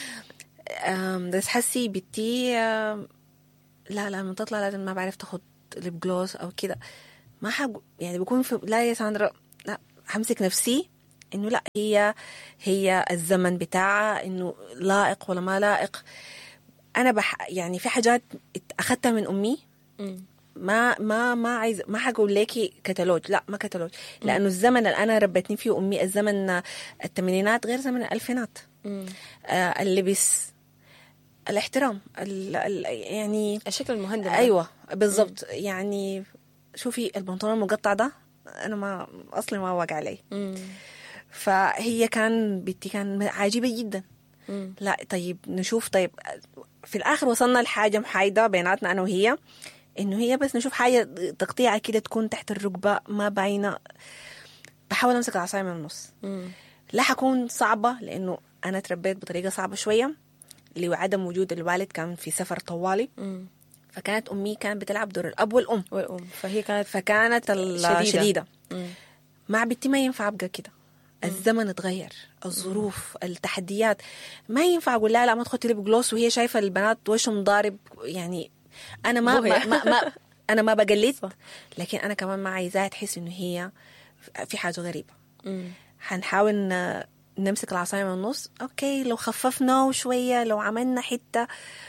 أم، بس حسي بنتي أم، لا لا لما تطلع لازم ما بعرف تاخد ليب جلوس أو كده ما حق يعني بكون في لا يا ساندرا لا همسك نفسي انه لا هي هي الزمن بتاعها انه لائق ولا ما لائق انا بح يعني في حاجات اخذتها من امي مم. ما ما ما عايز ما حقول لك كتالوج لا ما كتالوج لانه الزمن اللي انا ربتني فيه امي الزمن الثمانينات غير زمن الالفينات مم. آه اللبس الاحترام ال ال يعني الشكل المهندم ده. ايوه بالضبط يعني شوفي البنطلون المقطع ده انا ما اصلي ما وقع علي مم. فهي كان بنتي كان عاجبه جدا مم. لا طيب نشوف طيب في الاخر وصلنا لحاجه محايده بيناتنا انا وهي انه هي بس نشوف حاجه تقطيعه كده تكون تحت الركبه ما باينه بحاول امسك العصايه من النص مم. لا حكون صعبه لانه انا تربيت بطريقه صعبه شويه لعدم وجود الوالد كان في سفر طوالي مم. فكانت امي كانت بتلعب دور الاب والام والأم فهي كانت فكانت شديدة. الشديده مم. مع بنتي ما ينفع ابقى كده الزمن اتغير الظروف التحديات ما ينفع اقول لها لا ما تحطي ليب جلوس وهي شايفه البنات وشهم ضارب يعني انا ما, بوهية. ما, ما, ما انا ما بقلد صح. لكن انا كمان ما عايزاها تحس انه هي في حاجه غريبه مم. حنحاول ن- نمسك العصايه من النص اوكي لو خففنا شويه لو عملنا حته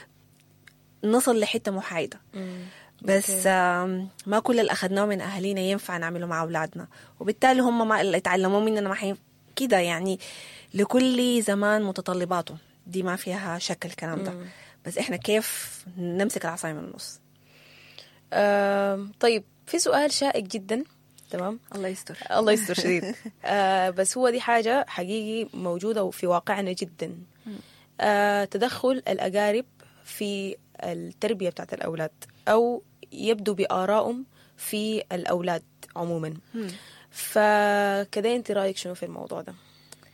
نصل لحته محايده مم. بس أوكي. آم، ما كل اللي اخذناه من اهالينا ينفع نعمله مع اولادنا وبالتالي هم ما اللي اتعلموه مننا ما حين كده يعني لكل زمان متطلباته دي ما فيها شك الكلام ده مم. بس احنا كيف نمسك العصايه من النص آم، طيب في سؤال شائك جدا تمام الله يستر الله يستر شديد آه بس هو دي حاجة حقيقي موجودة في واقعنا جدا آه تدخل الأقارب في التربية بتاعت الأولاد أو يبدو بآرائهم في الأولاد عموما مم. فكده أنت رأيك شنو في الموضوع ده؟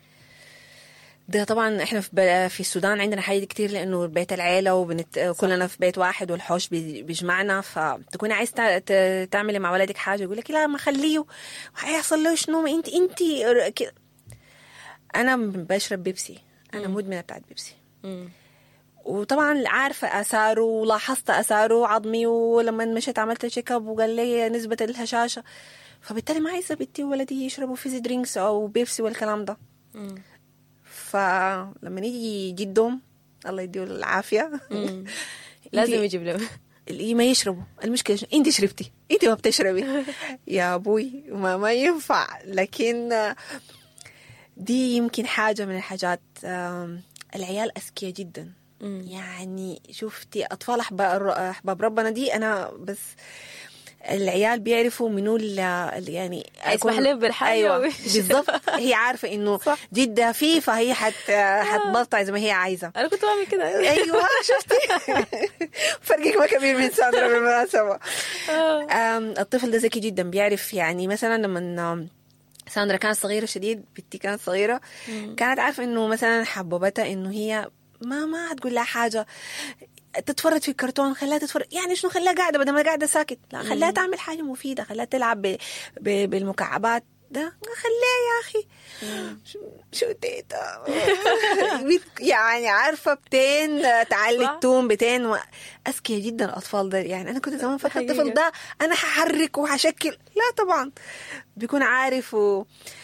ده طبعا احنا في ب- في السودان عندنا حاجه دي كتير لانه بيت العيله وبنت كلنا في بيت واحد والحوش بي- بيجمعنا فتكوني عايز تع- ت- تعملي مع ولدك حاجه يقول لك لا ما خليه وهيحصل له شنو ما انت انت كده انا بشرب بيبسي انا مدمنه بتاعت بيبسي مم. وطبعا عارفه اثاره ولاحظت اثاره عظمي ولما مشيت عملت تشيك اب وقال لي نسبه الهشاشه فبالتالي ما عايزه بنتي وولدي يشربوا فيزي درينكس او بيبسي والكلام ده مم. فلما يجي جدهم الله يديه العافيه مم. لازم انتي- يجيب له اللي ما يشربوا المشكله شنو؟ انت شربتي انت ما بتشربي يا ابوي ما ما ينفع لكن آه، دي يمكن حاجه من الحاجات آم، العيال اذكياء جدا مم. يعني شفتي اطفال احباب احباب ربنا دي انا بس العيال بيعرفوا منو اللي اللي يعني هيسمح أكون- لهم بالحاجة ايوه ويش. بالضبط هي عارفه انه صح. جدها فيه فهي حت حتبلطع زي ما هي عايزه أنا كنت بعمل كده ايوه شفتي فرقك ما كبير من ساندرا بالمناسبه آه. أم، الطفل ده ذكي جدا بيعرف يعني مثلا لما أم، ساندرا كانت صغيرة شديد بنتي كانت صغيرة كانت عارفة انه مثلا حببتها انه هي ما ما هتقول لها حاجة تتفرج في الكرتون خليها تتفرج يعني شنو خليها قاعدة بدل ما قاعدة ساكت لا خليها تعمل حاجة مفيدة خليها تلعب ب... ب... بالمكعبات ده خليها يا أخي شو- شو تيتا يعني عارفة بتين تعلي صح. التوم بتين و... أذكياء جدا الأطفال ده يعني أنا كنت زمان فاكرة حقيقة. الطفل ده أنا هحرك وهشكل لا طبعا بيكون عارف و...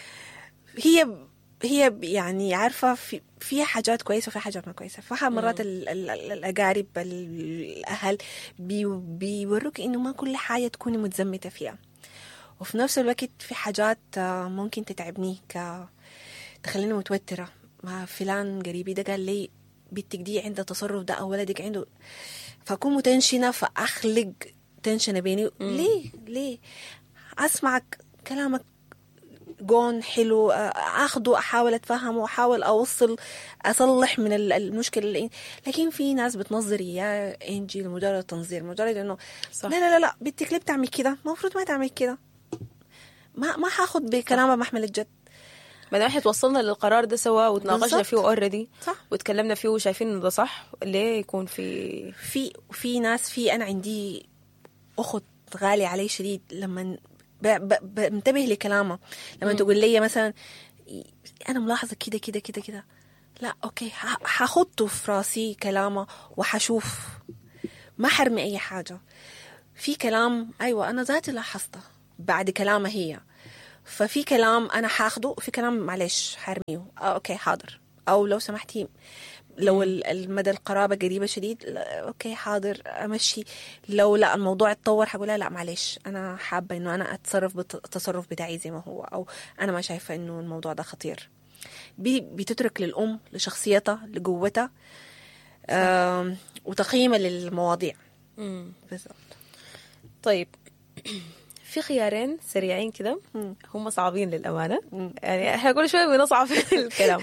هي هي ب- يعني عارفة في في حاجات كويسة وفي حاجات ما كويسة فها مرات ال- ال- ال- الأقارب ال- الأهل بي بيوروك إنه ما كل حاجة تكوني متزمتة فيها وفي نفس الوقت في حاجات آه، ممكن تتعبنيك آه، تخليني متوترة ما فلان قريبي ده قال لي بنتك دي عندها تصرف ده او ولدك عنده فاكون متنشنه فاخلق تنشنه بيني ليه ليه اسمعك كلامك جون حلو آه، اخده احاول اتفهمه احاول اوصل اصلح من ال- المشكله اللي لكن في ناس بتنظري يا انجي لمجرد تنظير مجرد انه صح. لا لا لا لا بنتك ليه بتعمل كده المفروض ما تعمل كده ما ما حاخد بكلامها محمل الجد ما دام احنا توصلنا للقرار ده سوا وتناقشنا بالظبط. فيه اوريدي صح. وتكلمنا فيه وشايفين انه ده صح ليه يكون في في في ناس في انا عندي اخت غالي علي شديد لما ب- ب- بنتبه لكلامها لما تقول لي مثلا انا ملاحظه كده كده كده كده لا اوكي ح- حخطه في راسي كلامها وحشوف ما حرمي اي حاجه في كلام ايوه انا ذاتي لاحظته بعد كلامها هي ففي كلام انا حاخده وفي كلام معلش حرميه آه اوكي حاضر او لو سمحتي لو ال- المدى القرابة قريبة شديد لا، اوكي حاضر امشي لو لا الموضوع اتطور حقول لها لا معلش انا حابة انه انا اتصرف بالتصرف بتاعي زي ما هو او انا ما شايفة انه الموضوع ده خطير بي- بتترك للام لشخصيتها لقوتها آم، وتقييمها للمواضيع مم. بالضبط طيب في خيارين سريعين كده مم. هم صعبين للأمانة مم. يعني احنا كل شوية بنصعب في الكلام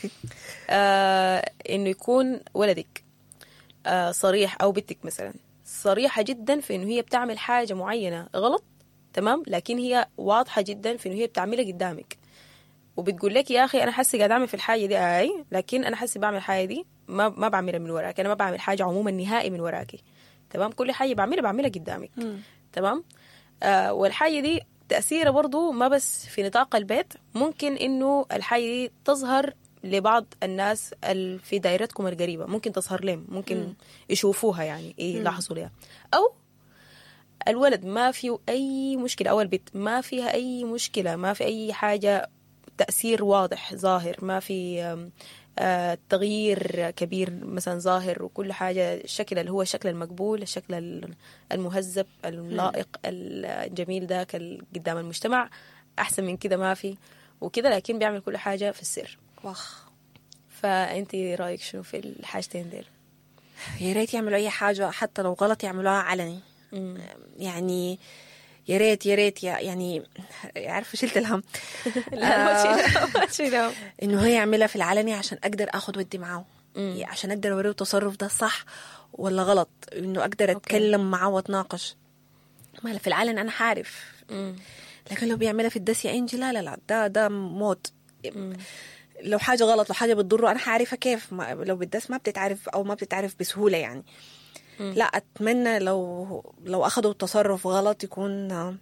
آه انه يكون ولدك آه صريح او بنتك مثلا صريحة جدا في انه هي بتعمل حاجة معينة غلط تمام لكن هي واضحة جدا في انه هي بتعملها قدامك وبتقول لك يا اخي انا حاسه قاعد اعمل في الحاجه دي اي لكن انا حاسه بعمل الحاجه دي ما ما بعملها من وراك انا ما بعمل حاجه عموما نهائي من وراكي تمام كل حاجه بعملها بعملها قدامك مم. تمام آه والحاجه دي تاثيرها برضو ما بس في نطاق البيت ممكن انه الحاجه دي تظهر لبعض الناس ال- في دائرتكم القريبه ممكن تظهر لهم ممكن يشوفوها يعني يلاحظوا لها او الولد ما فيه اي مشكله او البنت ما فيها اي مشكله ما في اي حاجه تاثير واضح ظاهر ما في آم، آه، تغيير كبير مثلا ظاهر وكل حاجه الشكل اللي هو الشكل المقبول الشكل ال- المهذب اللائق الجميل ذاك ال- قدام المجتمع احسن من كده ما في وكده لكن بيعمل كل حاجه في السر واخ فانت رايك شنو في الحاجتين ديل يا ريت يعملوا اي حاجة حتى لو غلط يعملوها علني يعني يا ريت يا ريت يا- يعني عارفه شلت الهم لا ما تشيلها ما تشيلها انه هي يعملها في العلني عشان اقدر اخد ودي معاه عشان اقدر اوريه التصرف ده صح ولا غلط انه اقدر اتكلم معاه واتناقش ما في العلن انا حعرف مم. لكن لو بيعملها في الدس يا انجي لا لا لا ده ده موت لو حاجه غلط لو حاجه بتضره انا حعرفها كيف ما لو بالدس ما بتتعرف او ما بتتعرف بسهوله يعني لا اتمنى لو لو اخذوا التصرف غلط يكون آه،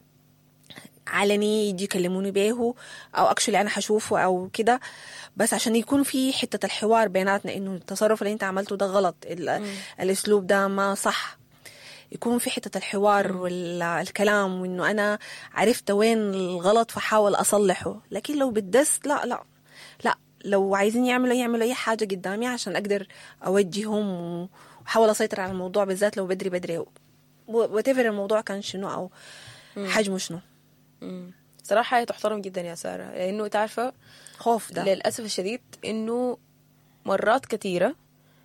علني يجي يكلموني بيه او اكشلي انا حشوفه او كده بس عشان يكون في حته الحوار بيناتنا انه التصرف اللي انت عملته ده غلط ال- الاسلوب ده ما صح يكون في حته الحوار والكلام وانه انا عرفت وين الغلط فحاول اصلحه لكن لو بدست لا لا لا لو عايزين يعملوا يعملوا اي حاجه قدامي عشان اقدر اوجههم واحاول اسيطر على الموضوع بالذات لو بدري بدري وتفر الموضوع كان شنو او حجمه شنو مم. صراحة هي تحترم جدا يا سارة لأنه تعرفة خوف ده للأسف الشديد إنه مرات كثيرة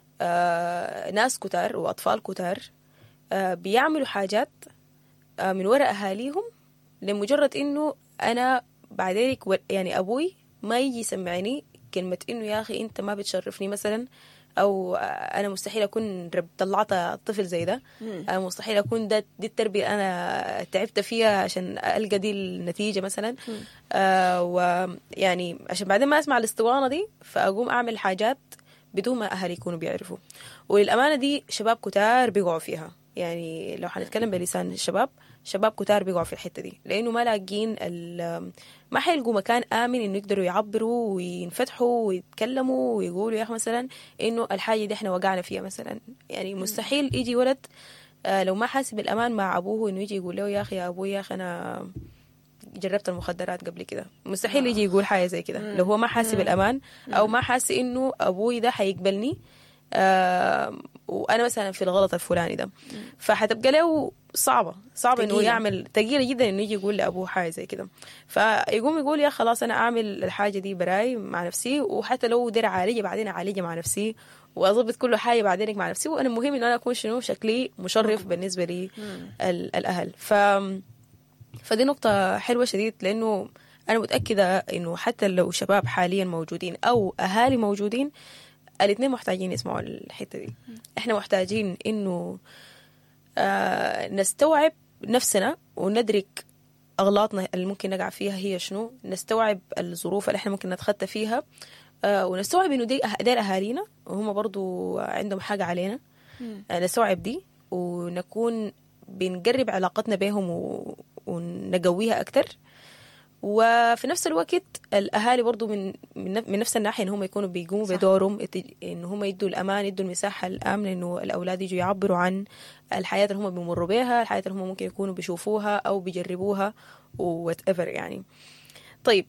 آه ناس كتار وأطفال كتار آه بيعملوا حاجات آه من وراء أهاليهم لمجرد إنه أنا بعد ذلك و- يعني أبوي ما يجي يسمعني كلمة إنه يا أخي أنت ما بتشرفني مثلا أو آه، أنا مستحيل أكون رب طلعت طفل زي ده أنا مستحيل أكون ده دي التربية أنا تعبت فيها عشان ألقى دي النتيجة مثلا آه ويعني عشان بعدين ما أسمع الاسطوانة دي فأقوم أعمل حاجات بدون ما أهلي يكونوا بيعرفوا وللأمانة دي شباب كتار بيقعوا فيها يعني لو حنتكلم بلسان الشباب شباب كتار بيقعوا في الحتة دي لأنه ما لاقين ال- ما حيلقوا مكان آمن إنه يقدروا يعبروا وينفتحوا ويتكلموا ويقولوا يا أخي مثلا إنه الحاجة دي إحنا وقعنا فيها مثلا يعني مستحيل يجي ولد آه، لو ما حاسس بالأمان مع أبوه إنه يجي يقول له يا أخي يا أبوي يا أخي أنا جربت المخدرات قبل كده مستحيل يجي يقول حاجه زي كده لو هو ما حاسس بالامان او ما حاسس انه ابوي ده حيقبلني آه وانا مثلا في الغلط الفلاني ده فحتبقى له صعبه صعبه انه تقيلة. يعمل ثقيله جدا انه يجي يقول لابوه حاجه زي كده فيقوم يقول يا خلاص انا اعمل الحاجه دي براي مع نفسي وحتى لو قدر اعالجها بعدين اعالجها مع نفسي واظبط كل حاجه بعدين مع نفسي وانا المهم ان انا اكون شنو شكلي مشرف بالنسبه لي ال- الاهل ف فدي نقطه حلوه شديد لانه انا متاكده انه حتى لو شباب حاليا موجودين او اهالي موجودين الاثنين محتاجين يسمعوا الحته دي احنا محتاجين انه آه نستوعب نفسنا وندرك اغلاطنا اللي ممكن نقع فيها هي شنو نستوعب الظروف اللي احنا ممكن نتخطى فيها آه ونستوعب انه دي ديل اهالينا وهم برضو عندهم حاجه علينا آه نستوعب دي ونكون بنقرب علاقتنا بهم و... ونقويها اكتر وفي نفس الوقت الاهالي برضو من من نف- من نفس الناحيه ان هم يكونوا بيقوموا صح. بدورهم ات- ان هم يدوا الامان يدوا المساحه الامنه انه الاولاد يجوا يعبروا عن الحياه اللي هم بيمروا بها الحياه اللي هم ممكن يكونوا بيشوفوها او بيجربوها وات ايفر يعني طيب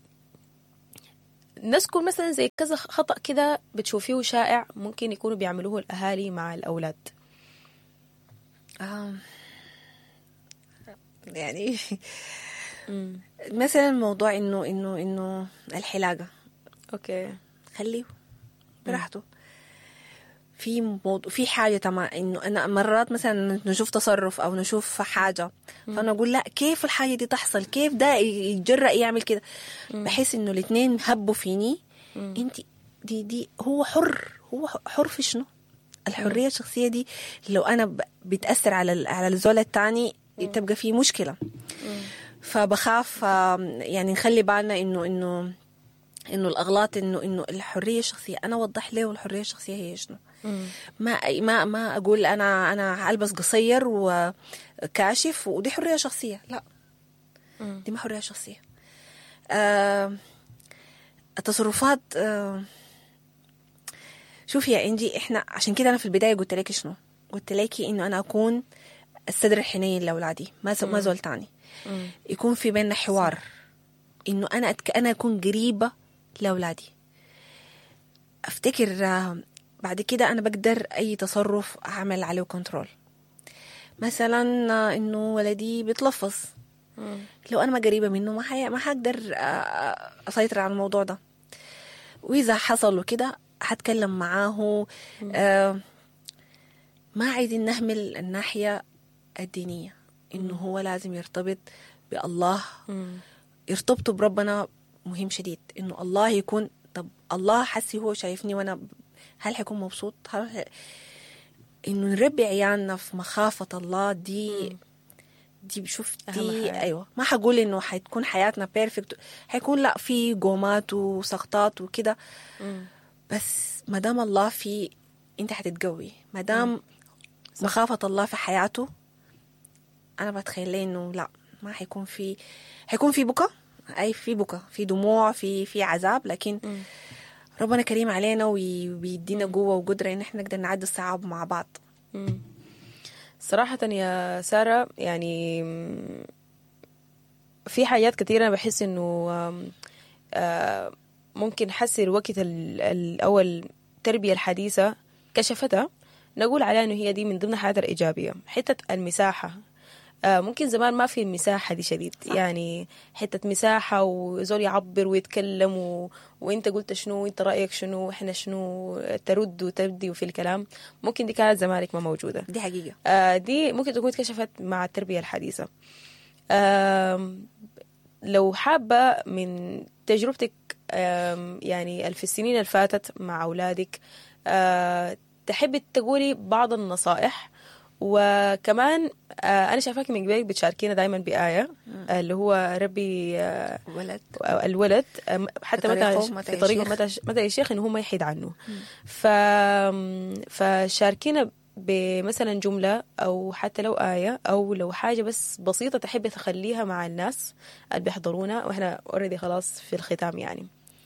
نذكر مثلا زي كذا خطا كده بتشوفيه شائع ممكن يكونوا بيعملوه الاهالي مع الاولاد آم. يعني مثلا موضوع انه انه انه الحلاقه اوكي خليه براحته في موضوع في حاجه تمام انه انا مرات مثلا نشوف تصرف او نشوف حاجه فانا اقول لا كيف الحاجه دي تحصل كيف ده يتجرأ يعمل كده بحس انه الاثنين هبوا فيني انت دي دي هو حر هو حر في شنو الحريه الشخصيه دي لو انا ب- بتاثر على ال- على الزول الثاني تبقى في مشكله فبخاف آم، يعني نخلي بالنا انه انه انه الاغلاط انه انه الحريه الشخصيه انا اوضح له الحريه الشخصيه هي شنو ما ما ما اقول انا انا البس قصير وكاشف ودي حريه شخصيه لا دي ما حريه شخصيه آه التصرفات آه شوفي يا انجي احنا عشان كده انا في البدايه قلت لك شنو قلت لك انه انا اكون الصدر الحنين لاولادي ما ز- ما زول تاني يكون في بيننا حوار انه انا أتك... انا اكون قريبه لاولادي افتكر آه، بعد كده انا بقدر اي تصرف اعمل عليه كنترول مثلا آه، انه ولدي بيتلفظ لو انا ما قريبه منه ما حي... ما حقدر آه، اسيطر على الموضوع ده واذا حصل وكده حتكلم معاه آه ما عايزين نهمل الناحيه الدينيه انه هو لازم يرتبط بالله ارتبطوا بربنا مهم شديد انه الله يكون طب الله حسي هو شايفني وانا ب- هل حيكون مبسوط هل انه نربي عيالنا في مخافه الله دي دي بشوف أهم دي حاجة. ايوه ما حقول انه حتكون حياتنا بيرفكت حيكون لا في قومات وسقطات وكده بس ما دام الله في انت حتتقوي ما دام مخافه الله في حياته انا بتخيل انه لا ما حيكون في حيكون في بكى اي في بكى في دموع في في عذاب لكن ربنا كريم علينا وي- ويدينا قوه وقدره ان احنا نقدر نعدي الصعاب مع بعض مم. صراحة يا سارة يعني مم، في حاجات كثيرة أنا بحس إنه آم، آه، ممكن حسي الوقت ال- ال- أو التربية الحديثة كشفتها نقول عليها إنه هي دي من ضمن الحاجات الإيجابية حتة المساحة آه، ممكن زمان ما في المساحة دي شديد صح. يعني حتة مساحة وزول يعبر ويتكلم و... وانت قلت شنو وانت رأيك شنو احنا شنو ترد وتبدي وفي الكلام ممكن دي كانت زمانك ما موجودة دي حقيقه آه، دي ممكن تكون اتكشفت مع التربية الحديثة آم، لو حابة من تجربتك آم، يعني في السنين اللي فاتت مع أولادك آه، تحبي تقولي بعض النصائح وكمان آه، أنا شايفاك من قبل بتشاركينا دايما بآية آه، اللي هو ربي آه، ولد الولد أم- حتى في طريقه متى متى في طريقه يشيخ. متى متى الشيخ انه هو ما يحيد عنه ف فشاركينا بمثلا جمله او حتى لو ايه او لو حاجه بس بسيطه تحبي تخليها مع الناس اللي بيحضرونا واحنا اوريدي خلاص في الختام يعني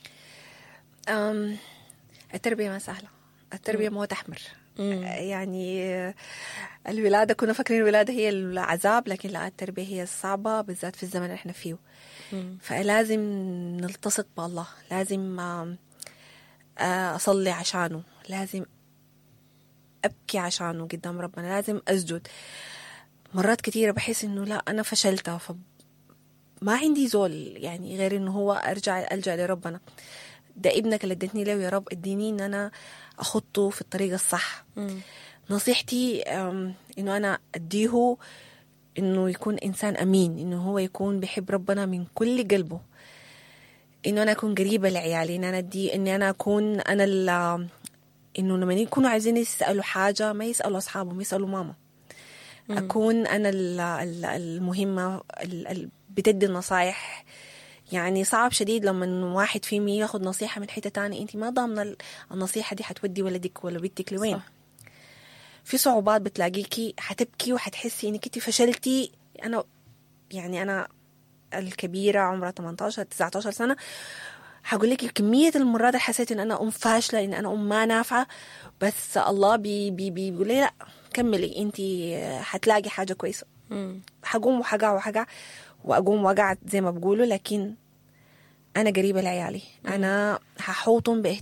أم التربيه ما سهله التربيه موت احمر يعني آه، الولاده كنا فاكرين الولاده هي العذاب لكن لا التربيه هي الصعبه بالذات في الزمن اللي احنا فيه فلازم نلتصق بالله لازم آم، آه، اصلي عشانه لازم ابكي عشانه قدام ربنا لازم اسجد مرات كثيره بحس انه لا انا فشلت ف ما عندي زول يعني غير انه هو ارجع الجا لربنا ده ابنك اللي اديتني له يا رب اديني ان انا اخطه في الطريق الصح مم. نصيحتي أم، انه انا اديه انه يكون انسان امين انه هو يكون بيحب ربنا من كل قلبه انه انا اكون قريبه لعيالي ان انا ادي اني انا اكون انا ال انه لما يكونوا عايزين يسالوا حاجه ما يسالوا اصحابهم يسالوا ماما اكون انا ال- ال- المهمه ال- ال- بتدي النصايح يعني صعب شديد لما واحد فيهم ياخد نصيحه من حته تانية انت ما ضامنه ال- النصيحه دي حتودي ولدك ولا بنتك لوين صح. في صعوبات بتلاقيكي حتبكي وحتحسي انك انت فشلتي انا يعني انا الكبيره عمرها 18 19 سنه هقول لك كميه المرات اللي حسيت ان انا ام فاشله ان انا ام ما نافعه بس الله بي بي بيقول لي لا كملي انت حتلاقي حاجه كويسه مم. حقوم وحقع وحقع واقوم وقعت زي ما بقولوا لكن انا قريبه لعيالي انا هحوطهم باهتمام